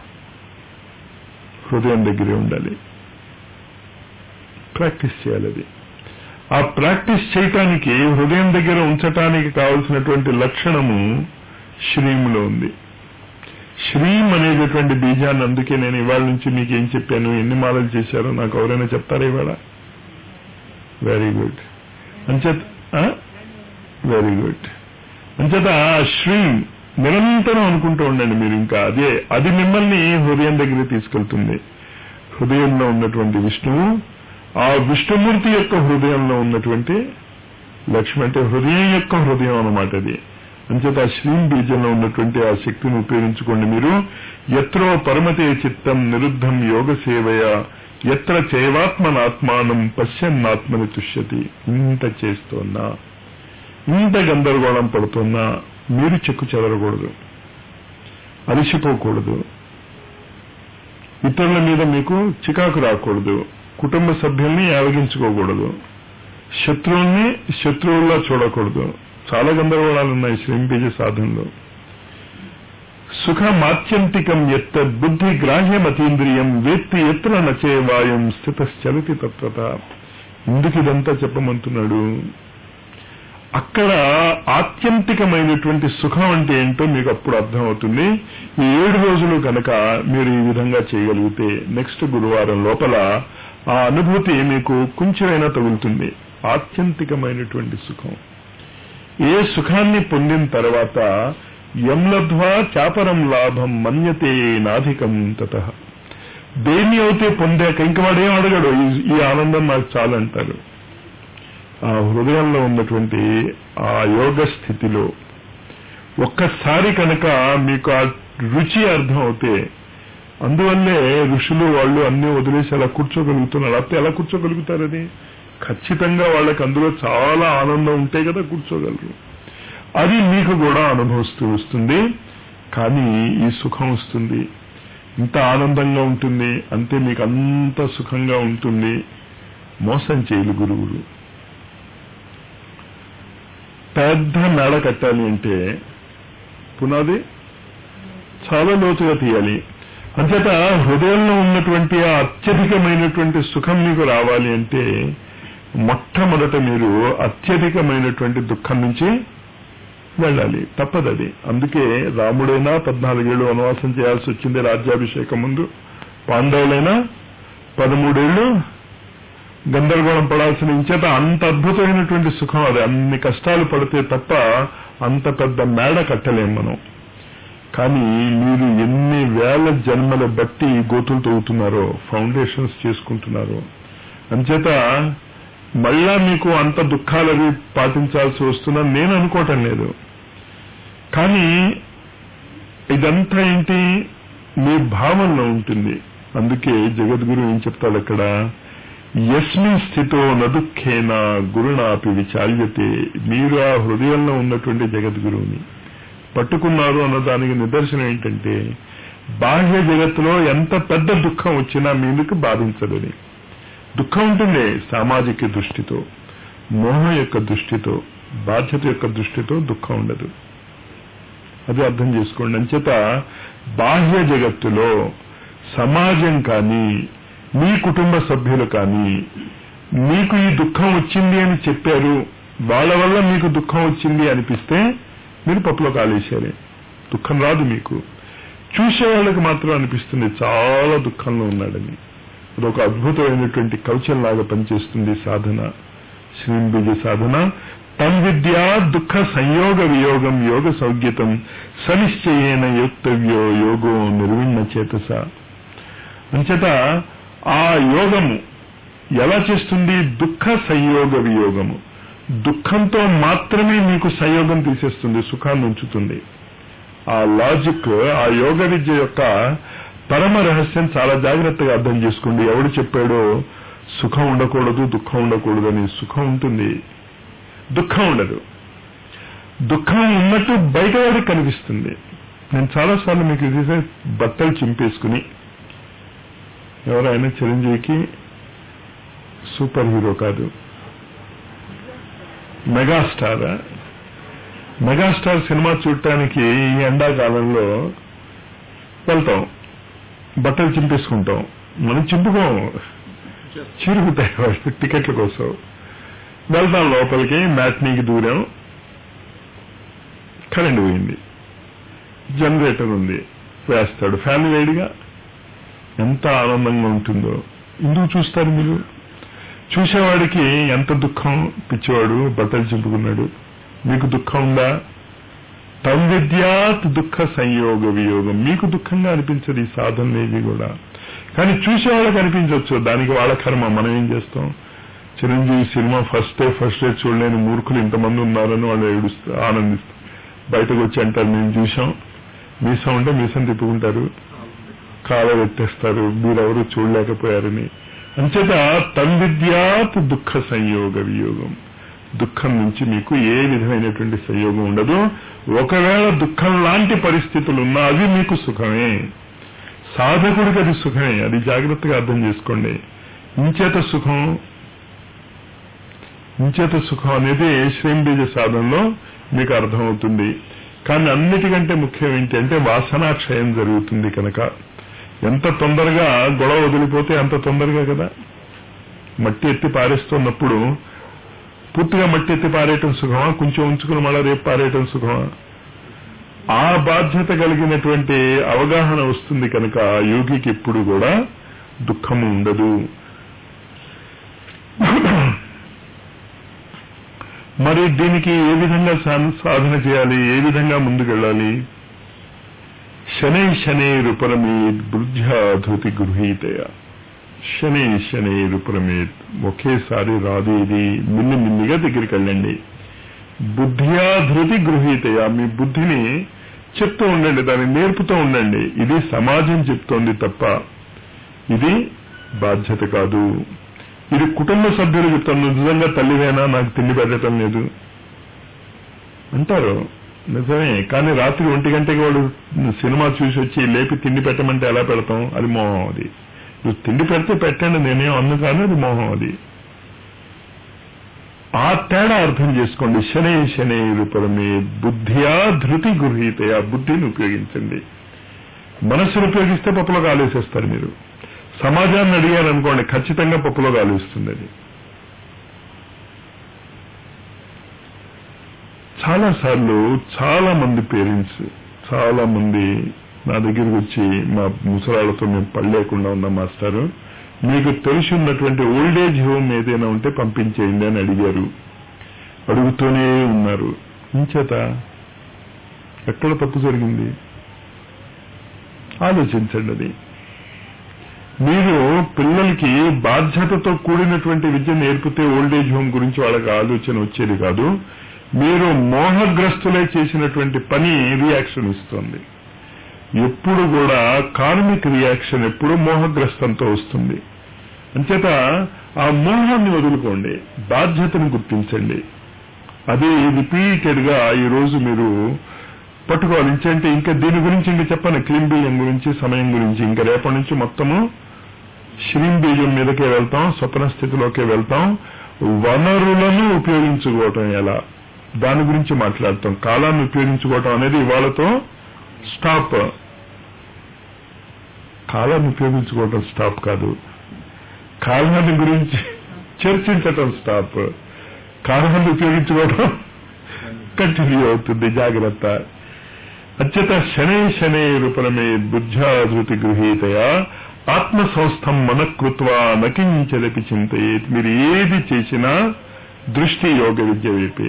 హృదయం దగ్గరే ఉండాలి ప్రాక్టీస్ చేయాలి అది ఆ ప్రాక్టీస్ చేయటానికి హృదయం దగ్గర ఉంచటానికి కావలసినటువంటి లక్షణము శ్రీములో ఉంది శ్రీం అనేటటువంటి బీజాన్ని అందుకే నేను ఇవాళ నుంచి మీకు ఏం చెప్పాను ఎన్ని మాలలు చేశారో నాకు ఎవరైనా చెప్తారా ఇవాళ వెరీ గుడ్ అంచేత వెరీ గుడ్ అంచేత శ్రీం నిరంతరం అనుకుంటూ ఉండండి మీరు ఇంకా అదే అది మిమ్మల్ని హృదయం దగ్గరికి తీసుకెళ్తుంది హృదయంలో ఉన్నటువంటి విష్ణువు ఆ విష్ణుమూర్తి యొక్క హృదయంలో ఉన్నటువంటి లక్ష్మి అంటే హృదయం యొక్క హృదయం అన్నమాట అది అంచేత ఆ శ్రీం బీజంలో ఉన్నటువంటి ఆ శక్తిని ఉపయోగించుకోండి మీరు ఎత్రో పరమతే చిత్తం నిరుద్ధం యోగ సేవయ ఎత్ర చైవాత్మనాత్మానం పశ్యన్నాత్మని తుష్యతి ఇంత చేస్తున్నా ఇంత గందరగోళం పడుతున్నా మీరు చెక్కు చెదరకూడదు అలసిపోకూడదు ఇతరుల మీద మీకు చికాకు రాకూడదు కుటుంబ సభ్యుల్ని యావగించుకోకూడదు శత్రువుల్ని శత్రువుల్లా చూడకూడదు చాలా గందరగోళాలు ఉన్నాయి శ్రీంపీజ సాధనలో సుఖమాత్యంతికం ఎత్త బుద్ధి గ్రాహ్యమతీంద్రియం వేత్తి ఎత్ర నచే వాయం స్థితశ్చలతి తత్వత ఎందుకు ఇదంతా చెప్పమంటున్నాడు అక్కడ ఆత్యంతికమైనటువంటి సుఖం అంటే ఏంటో మీకు అప్పుడు అర్థమవుతుంది ఈ ఏడు రోజులు కనుక మీరు ఈ విధంగా చేయగలిగితే నెక్స్ట్ గురువారం లోపల ఆ అనుభూతి మీకు కొంచెమైనా తగులుతుంది ఆత్యంతికమైనటువంటి సుఖం ఏ సుఖాన్ని పొందిన తర్వాత ఎంలధ్వా చాపరం లాభం మన్యతే నాధికం తత దేన్ని అయితే పొందాక ఇంక వాడేం అడగడు ఈ- ఈ ఆనందం నాకు చాలంటారు ఆ హృదయంలో ఉన్నటువంటి ఆ యోగ స్థితిలో ఒక్కసారి కనుక మీకు ఆ రుచి అర్థం అవుతే అందువల్లే ఋషులు వాళ్ళు అన్ని వదిలేసి అలా కూర్చోగలుగుతున్నారు లేకపోతే ఎలా కూర్చోగలుగుతారు అది ఖచ్చితంగా వాళ్ళకి అందులో చాలా ఆనందం ఉంటే కదా కూర్చోగలరు అది మీకు కూడా అనుభవిస్తూ వస్తుంది కానీ ఈ సుఖం వస్తుంది ఇంత ఆనందంగా ఉంటుంది అంతే మీకు అంత సుఖంగా ఉంటుంది మోసం చేయలు గురువులు పెద్ద మేడ కట్టాలి అంటే పునాది చాలా లోతుగా తీయాలి అంచేత హృదయంలో ఉన్నటువంటి ఆ అత్యధికమైనటువంటి సుఖం మీకు రావాలి అంటే మొట్టమొదట మీరు అత్యధికమైనటువంటి దుఃఖం నుంచి వెళ్ళాలి తప్పదది అందుకే రాముడైనా పద్నాలుగేళ్లు వనవాసం చేయాల్సి వచ్చింది రాజ్యాభిషేకం ముందు పాండవులైనా పదమూడేళ్లు గందరగోళం పడాల్సిన ఇంచేత అంత అద్భుతమైనటువంటి సుఖం అది అన్ని కష్టాలు పడితే తప్ప అంత పెద్ద మేడ కట్టలేం మనం కానీ మీరు ఎన్ని వేల జన్మల బట్టి గోతులు తవ్వుతున్నారో ఫౌండేషన్స్ చేసుకుంటున్నారో అంచేత మళ్ళా మీకు అంత దుఃఖాలవి పాటించాల్సి వస్తుందని నేను అనుకోవటం లేదు కానీ ఇదంతా ఏంటి మీ భావనలో ఉంటుంది అందుకే జగద్గురు ఏం చెప్తాడు అక్కడ యస్మిన్ స్థితో నదుఖేన గురునాపి విచాల్యతే మీరు ఆ హృదయంలో ఉన్నటువంటి జగద్గురువుని పట్టుకున్నారు అన్న దానికి నిదర్శనం ఏంటంటే బాహ్య జగత్తులో ఎంత పెద్ద దుఃఖం వచ్చినా మీదకి బాధించదని దుఃఖం ఉంటుంది సామాజిక దృష్టితో మోహం యొక్క దృష్టితో బాధ్యత యొక్క దృష్టితో దుఃఖం ఉండదు అది అర్థం చేసుకోండి అంచేత బాహ్య జగత్తులో సమాజం కానీ మీ కుటుంబ సభ్యులు కానీ మీకు ఈ దుఃఖం వచ్చింది అని చెప్పారు వాళ్ళ వల్ల మీకు దుఃఖం వచ్చింది అనిపిస్తే మీరు పప్పులో కాలేశారే దుఃఖం రాదు మీకు చూసే వాళ్ళకి మాత్రం అనిపిస్తుంది చాలా దుఃఖంలో ఉన్నాడని అదొక అద్భుతమైనటువంటి కవచం లాగా పనిచేస్తుంది సాధన శ్రీంబీజ సాధన తన్ విద్యా దుఃఖ సంయోగ వియోగం యోగ సౌగ్యతం సనిశ్చయేన యోక్తవ్యో యోగో నిర్విణ చేతస అంచేత ఆ యోగము ఎలా చేస్తుంది దుఃఖ సంయోగ వియోగము దుఃఖంతో మాత్రమే మీకు సంయోగం తీసేస్తుంది సుఖాన్ని ఉంచుతుంది ఆ లాజిక్ ఆ యోగ విద్య యొక్క పరమ రహస్యం చాలా జాగ్రత్తగా అర్థం చేసుకోండి ఎవడు చెప్పాడో సుఖం ఉండకూడదు దుఃఖం ఉండకూడదు అని సుఖం ఉంటుంది దుఃఖం ఉండదు దుఃఖం ఉన్నట్టు బయటవాడికి కనిపిస్తుంది నేను చాలాసార్లు మీకు ఇది బట్టలు చింపేసుకుని ఎవరైనా చిరంజీవికి సూపర్ హీరో కాదు మెగాస్టార్ మెగాస్టార్ సినిమా చూడటానికి ఈ ఎండాకాలంలో వెళ్తాం బట్టలు చింపేసుకుంటాం మనం చింపుకోం చిరుగుతాయి వాళ్ళు టికెట్ల కోసం వెళ్తాం లోపలికి మ్యాట్నీకి దూరం కరెంట్ పోయింది జనరేటర్ ఉంది వేస్తాడు ఫ్యాన్ వేడిగా ఎంత ఆనందంగా ఉంటుందో ఎందుకు చూస్తారు మీరు చూసేవాడికి ఎంత దుఃఖం పిచ్చివాడు బట్టలు చింపుకున్నాడు మీకు దుఃఖం ఉందా తన్విద్యాత్ దుఃఖ సంయోగ వియోగం మీకు దుఃఖంగా అనిపించదు ఈ సాధనలు ఏవి కూడా కానీ చూసేవాళ్ళకి అనిపించవచ్చు దానికి వాళ్ళ కర్మ మనం ఏం చేస్తాం Chiranjeevi cinema first day first day చూడలేని మూర్ఖులు ఇంతమంది ఉన్నారని వాళ్ళు ఏడుస్తూ ఆనందిస్తారు బయటకు వచ్చి అంటారు మేము చూసాం మీసం ఉంటే మీసం తిప్పుకుంటారు కాల పెట్టేస్తారు మీరెవరు చూడలేకపోయారని అంచేత తన్విద్యాత్ దుఃఖ సంయోగ వియోగం దుఃఖం నుంచి మీకు ఏ విధమైనటువంటి సంయోగం ఉండదు ఒకవేళ దుఃఖం లాంటి పరిస్థితులు ఉన్నా అవి మీకు సుఖమే సాధకుడికి అది సుఖమే అది జాగ్రత్తగా అర్థం చేసుకోండి ఇంచేత సుఖం ఇంచేత సుఖం అనేది శ్రీంబీజ సాధనలో మీకు అర్థమవుతుంది కానీ అన్నిటికంటే ముఖ్యం ఏంటంటే వాసనాక్షయం జరుగుతుంది కనుక ఎంత తొందరగా గొడవ వదిలిపోతే అంత తొందరగా కదా మట్టి ఎత్తి పారేస్తున్నప్పుడు పూర్తిగా మట్టి ఎత్తి పారేయటం సుఖమా కొంచెం ఉంచుకుని మళ్ళీ రేపు పారేయటం సుఖమా ఆ బాధ్యత కలిగినటువంటి అవగాహన వస్తుంది కనుక యోగికి ఎప్పుడు కూడా దుఃఖము ఉండదు మరి దీనికి ఏ విధంగా సాధన చేయాలి ఏ విధంగా ముందుకెళ్ళాలి శనై శనైరుపరమేత్ బుద్ధ్యాధృతి గృహీతయ శనై శనైరుపరమేత్ ఒకేసారి రాదు ఇది మిల్లి మిల్లిగా దగ్గరికి వెళ్ళండి బుద్ధ్యాధృతి గృహీతయ మీ బుద్ధిని చెప్తూ ఉండండి దాన్ని నేర్పుతూ ఉండండి ఇది సమాజం చెప్తోంది తప్ప ఇది బాధ్యత కాదు ఇది కుటుంబ సభ్యులు చెప్తాను నిజంగా తల్లివేనా నాకు తిండి పెట్టడం లేదు అంటారు నిజమే కానీ రాత్రి ఒంటి గంటకి వాడు సినిమా చూసి వచ్చి లేపి తిండి పెట్టమంటే ఎలా పెడతాం అది మోహం అది నువ్వు తిండి పెడితే పెట్టండి నేనేం అన్ను కానీ అది మోహం అది ఆ తేడా అర్థం చేసుకోండి శనై శనై రూపమే బుద్ధియా ధృతి గృహీతే ఆ బుద్ధిని ఉపయోగించండి మనస్సును ఉపయోగిస్తే పప్పులో కాలేసేస్తారు మీరు సమాజాన్ని అడిగారనుకోండి ఖచ్చితంగా పప్పులో కాలుస్తుంది అది చాలా సార్లు చాలా మంది పేరెంట్స్ చాలా మంది నా దగ్గరికి వచ్చి మా ముసలాళ్ళతో మేము పడలేకుండా ఉన్నాం మాస్టారు మీకు తెలిసి ఉన్నటువంటి ఓల్డేజ్ హోమ్ ఏదైనా ఉంటే పంపించేయండి అని అడిగారు అడుగుతూనే ఉన్నారు ఇంచేత ఎక్కడ తప్పు జరిగింది ఆలోచించండి అది మీరు పిల్లలకి బాధ్యతతో కూడినటువంటి విద్య నేర్పితే ఓల్డేజ్ హోమ్ గురించి వాళ్ళకి ఆలోచన వచ్చేది కాదు మీరు మోహగ్రస్తులై చేసినటువంటి పని రియాక్షన్ ఇస్తుంది ఎప్పుడు కూడా కార్మిక్ రియాక్షన్ ఎప్పుడు మోహగ్రస్తంతో వస్తుంది అంచేత ఆ మోహాన్ని వదులుకోండి బాధ్యతను గుర్తించండి అది రిపీటెడ్ గా ఈ రోజు మీరు పట్టుకోవాలి ఇంకంటే ఇంకా దీని గురించి ఇంకా చెప్పను క్లీన్ బీజం గురించి సమయం గురించి ఇంకా రేపటి నుంచి మొత్తము శ్రీం బీజం మీదకే వెళ్తాం స్వప్న స్థితిలోకే వెళ్తాం వనరులను ఉపయోగించుకోవటం ఎలా దాని గురించి మాట్లాడతాం కాలాన్ని ఉపయోగించుకోవటం అనేది ఇవాళతో స్టాప్ కాలాన్ని ఉపయోగించుకోవటం స్టాప్ కాదు కాలాన్ని గురించి చర్చించటం స్టాప్ కాలాన్ని ఉపయోగించుకోవటం కంటిన్యూ అవుతుంది జాగ్రత్త అత్యత శనే శనే రూపణమే బుద్ధ్యాధృతి గృహీతయా ఆత్మ సంస్థం మనకృత్వా నకించదపి చింతయేత్ మీరు ఏది చేసినా దృష్టి యోగ విద్య వైపే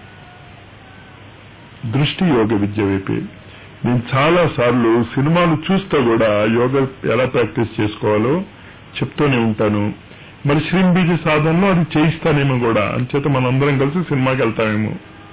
దృష్టి యోగ విద్య వైపే నేను చాలా సార్లు సినిమాలు చూస్తూ కూడా యోగా ఎలా ప్రాక్టీస్ చేసుకోవాలో చెప్తూనే ఉంటాను మరి శ్రీంబీజ సాధనలో అది చేయిస్తానేమో కూడా అంచేత మనందరం కలిసి సినిమాకి వెళ్తామేమో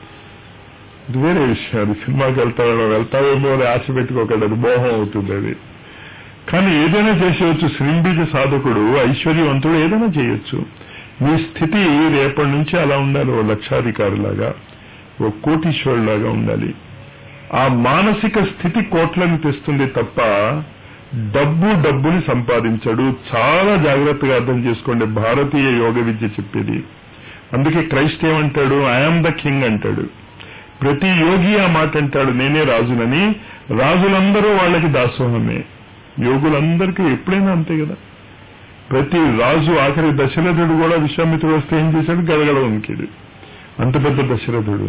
ఇది వేరే విషయం అది సినిమాకి వెళ్తామేమో వెళ్తామేమో అని ఆశ పెట్టుకోకండి అది మోహం అవుతుంది అది కానీ ఏదైనా చేసేయచ్చు శ్రీంబీజ సాధకుడు ఐశ్వర్యవంతుడు ఏదైనా చేయొచ్చు మీ స్థితి రేపటి నుంచి అలా ఉండాలి ఓ లక్షాధికారులాగా ఓ కోటీశ్వరులాగా ఉండాలి ఆ మానసిక స్థితి కోట్లను తెస్తుంది తప్ప డబ్బు డబ్బుని సంపాదించడు చాలా జాగ్రత్తగా అర్థం చేసుకోండి భారతీయ యోగ విద్య చెప్పేది అందుకే క్రైస్ట్ ఏమంటాడు ఐఆమ్ ద కింగ్ అంటాడు ప్రతి యోగి ఆ మాట అంటాడు నేనే రాజునని రాజులందరూ వాళ్ళకి దాసోహమే యోగులందరికీ ఎప్పుడైనా అంతే కదా ప్రతి రాజు ఆఖరి దశరథుడు కూడా విశ్వామిత్రుడు వస్తే ఏం చేశాడు గడగడ వణికాడు అంత పెద్ద దశరథుడు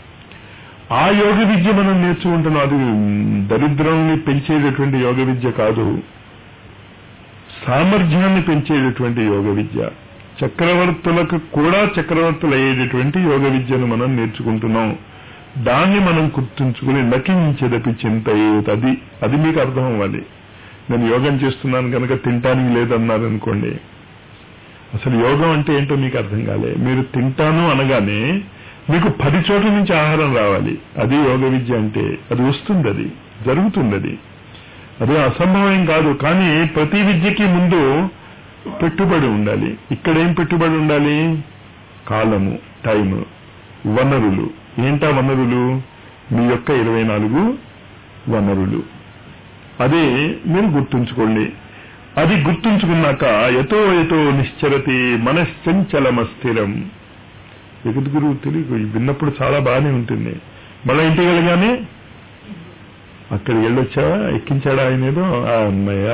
ఆ యోగ విద్య మనం నేర్చుకుంటున్నాం అది దరిద్రాన్ని పెంచేటటువంటి యోగ విద్య కాదు సామర్థ్యాన్ని పెంచేటటువంటి యోగ విద్య చక్రవర్తులకు కూడా చక్రవర్తులు అయ్యేటటువంటి యోగ విద్యను మనం నేర్చుకుంటున్నాం దాన్ని మనం గుర్తుంచుకుని నకించెదపి చింత అది అది మీకు అర్థం అవ్వాలి నేను యోగం చేస్తున్నాను కనుక తింటానికి లేదన్నారు అనుకోండి అసలు యోగం అంటే ఏంటో మీకు అర్థం కాలే మీరు తింటాను అనగానే మీకు పది చోట్ల నుంచి ఆహారం రావాలి అది యోగ విద్య అంటే అది వస్తుంది అది జరుగుతుంది అది అది అసంభవం కాదు కానీ ప్రతి విద్యకి ముందు పెట్టుబడి ఉండాలి ఇక్కడ ఏం పెట్టుబడి ఉండాలి కాలము టైం వనరులు ఏంటా వనరులు మీ యొక్క ఇరవై నాలుగు వనరులు అదే మీరు గుర్తుంచుకోండి అది గుర్తుంచుకున్నాక ఎతో ఎతో నిశ్చరతి మనశ్చంచలమస్థిరం ఎగురు గురువు తెలియదు విన్నప్పుడు చాలా బాగానే ఉంటుంది మళ్ళీ ఇంటికి వెళ్ళగానే అక్కడ వెళ్ళొచ్చావా ఎక్కించాడా ఆయన ఏదో ఆ అమ్మయ్య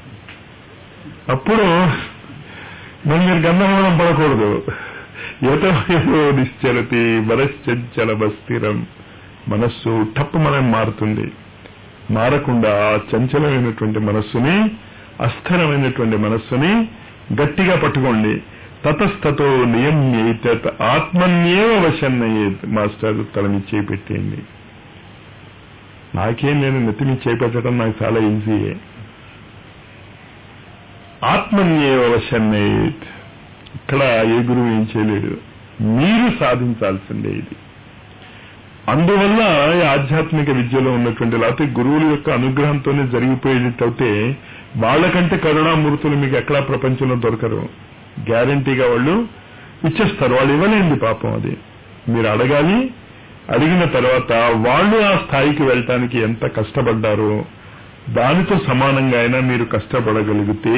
అప్పుడు మరి మీరు గంధమూలం పడకూడదు ఏదో ఏదో నిశ్చలతి మనశ్చంచలమస్థిరం మనస్సు టప్పు మనం మారుతుంది మారకుండా ఆ చంచలమైనటువంటి మనస్సుని అస్థిరమైనటువంటి మనస్సుని గట్టిగా పట్టుకోండి తతస్తతో నియమ్యేత ఆత్మన్యేవ వశన్నయ్యేత్ మాస్టర్ తల మీద చేయి పెట్టేయండి నాకేం నేను నెత్తి మీద చేయి పెట్టడం నాకు చాలా ఈజీయే ఆత్మన్యేవ వశన్నయ్యేత్ ఇక్కడ ఏ గురువు ఏం చేయలేడు మీరు సాధించాల్సిందే ఇది అందువల్ల ఈ ఆధ్యాత్మిక విద్యలో ఉన్నటువంటి లేకపోతే గురువుల యొక్క అనుగ్రహంతోనే జరిగిపోయేటట్టయితే వాళ్ళకంటే కరుణామూర్తులు మీకు ఎక్కడా ప్రపంచంలో దొరకరు గ్యారంటీగా వాళ్ళు ఇచ్చేస్తారు వాళ్ళు ఇవ్వలేండి పాపం అది మీరు అడగాలి అడిగిన తర్వాత వాళ్ళు ఆ స్థాయికి వెళ్ళటానికి ఎంత కష్టపడ్డారో దానితో సమానంగా అయినా మీరు కష్టపడగలిగితే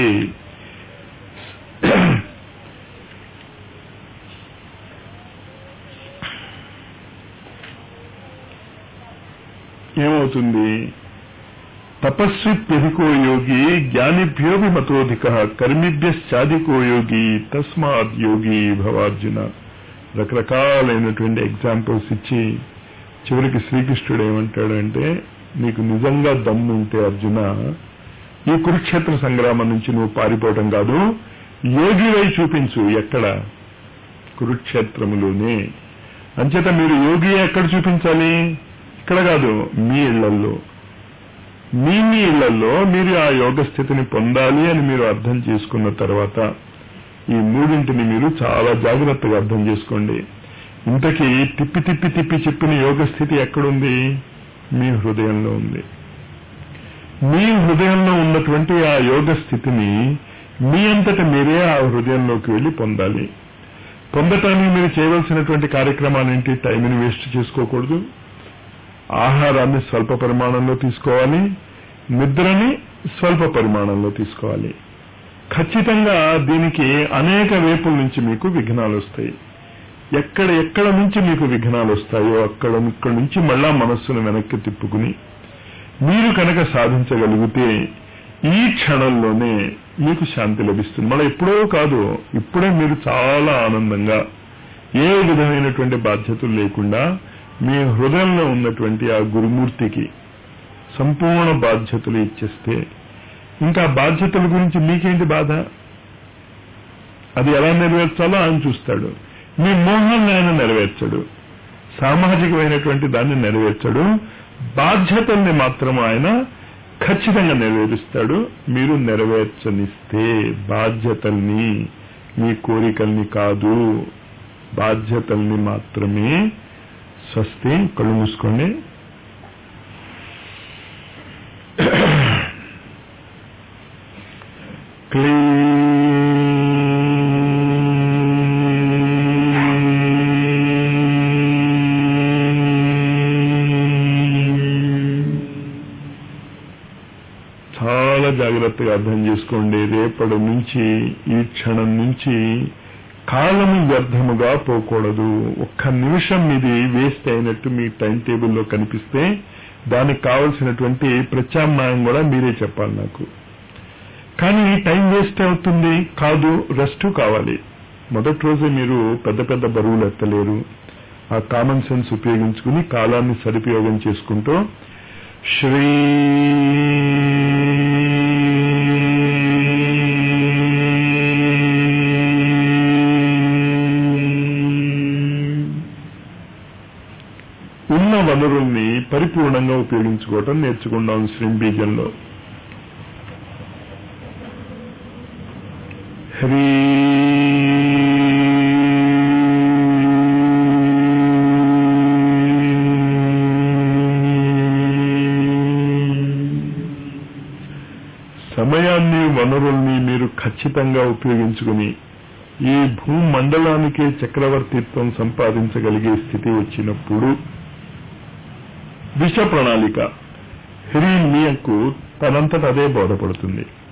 ఏమవుతుంది తపస్విప్యధికో యోగి జ్ఞానిభ్యోపి మతోధిక కర్మిభ్యశ్చాధికో యోగి తస్మాత్ యోగి భవార్జున రకరకాలైనటువంటి ఎగ్జాంపుల్స్ ఇచ్చి చివరికి శ్రీకృష్ణుడు ఏమంటాడు అంటే నీకు నిజంగా దమ్ము ఉంటే అర్జున ఈ కురుక్షేత్ర సంగ్రామం నుంచి నువ్వు పారిపోవటం కాదు యోగివై చూపించు ఎక్కడ కురుక్షేత్రములోనే అంచేత మీరు యోగి ఎక్కడ చూపించాలి ఇక్కడ కాదు మీ ఇళ్లల్లో మీ మీ ఇళ్లలో మీరు ఆ యోగ స్థితిని పొందాలి అని మీరు అర్థం చేసుకున్న తర్వాత ఈ మూడింటిని మీరు చాలా జాగ్రత్తగా అర్థం చేసుకోండి ఇంతకీ తిప్పి తిప్పి తిప్పి చెప్పిన యోగ స్థితి ఎక్కడుంది మీ హృదయంలో ఉంది మీ హృదయంలో ఉన్నటువంటి ఆ యోగ స్థితిని మీ అంతట మీరే ఆ హృదయంలోకి వెళ్లి పొందాలి పొందటానికి మీరు చేయవలసినటువంటి కార్యక్రమాలు ఏంటి టైంని వేస్ట్ చేసుకోకూడదు ఆహారాన్ని స్వల్ప పరిమాణంలో తీసుకోవాలి నిద్రని స్వల్ప పరిమాణంలో తీసుకోవాలి ఖచ్చితంగా దీనికి అనేక వైపుల నుంచి మీకు విఘ్నాలు వస్తాయి ఎక్కడ ఎక్కడ నుంచి మీకు విఘ్నాలు వస్తాయో అక్కడ ఇక్కడ నుంచి మళ్ళా మనస్సును వెనక్కి తిప్పుకుని మీరు కనుక సాధించగలిగితే ఈ క్షణంలోనే మీకు శాంతి లభిస్తుంది మళ్ళీ ఎప్పుడో కాదు ఇప్పుడే మీరు చాలా ఆనందంగా ఏ విధమైనటువంటి బాధ్యతలు లేకుండా మీ హృదయంలో ఉన్నటువంటి ఆ గురుమూర్తికి సంపూర్ణ బాధ్యతలు ఇచ్చేస్తే ఇంకా బాధ్యతల గురించి మీకేంటి బాధ అది ఎలా నెరవేర్చాలో ఆయన చూస్తాడు మీ మోహాన్ని ఆయన నెరవేర్చడు సామాజికమైనటువంటి దాన్ని నెరవేర్చడు బాధ్యతల్ని మాత్రం ఆయన ఖచ్చితంగా నెరవేరుస్తాడు మీరు నెరవేర్చనిస్తే బాధ్యతల్ని మీ కోరికల్ని కాదు బాధ్యతల్ని మాత్రమే స్వస్తి కళ్ళు మూసుకోండి చాలా జాగ్రత్తగా అర్థం చేసుకోండి రేపటి నుంచి ఈ క్షణం నుంచి కాలము వ్యర్థముగా పోకూడదు ఒక్క నిమిషం ఇది వేస్ట్ అయినట్టు మీ టైం టేబుల్లో కనిపిస్తే దానికి కావలసినటువంటి ప్రత్యామ్నాయం కూడా మీరే చెప్పాలి నాకు కానీ టైం వేస్ట్ అవుతుంది కాదు రెస్ట్ కావాలి మొదటి రోజే మీరు పెద్ద పెద్ద బరువులు ఎత్తలేరు ఆ కామన్ సెన్స్ ఉపయోగించుకుని కాలాన్ని సదుపయోగం చేసుకుంటూ శ్రీ ఉన్న వనరుల్ని పరిపూర్ణంగా ఉపయోగించుకోవటం నేర్చుకున్నాం శ్రీంబీజంలో హ్రీ సమయాన్ని వనరుల్ని మీరు ఖచ్చితంగా ఉపయోగించుకుని ఈ భూమండలానికే చక్రవర్తిత్వం సంపాదించగలిగే స్థితి వచ్చినప్పుడు విష ప్రణాళిక హ్రీ మీయకు తనంతట అదే బోధపడుతుంది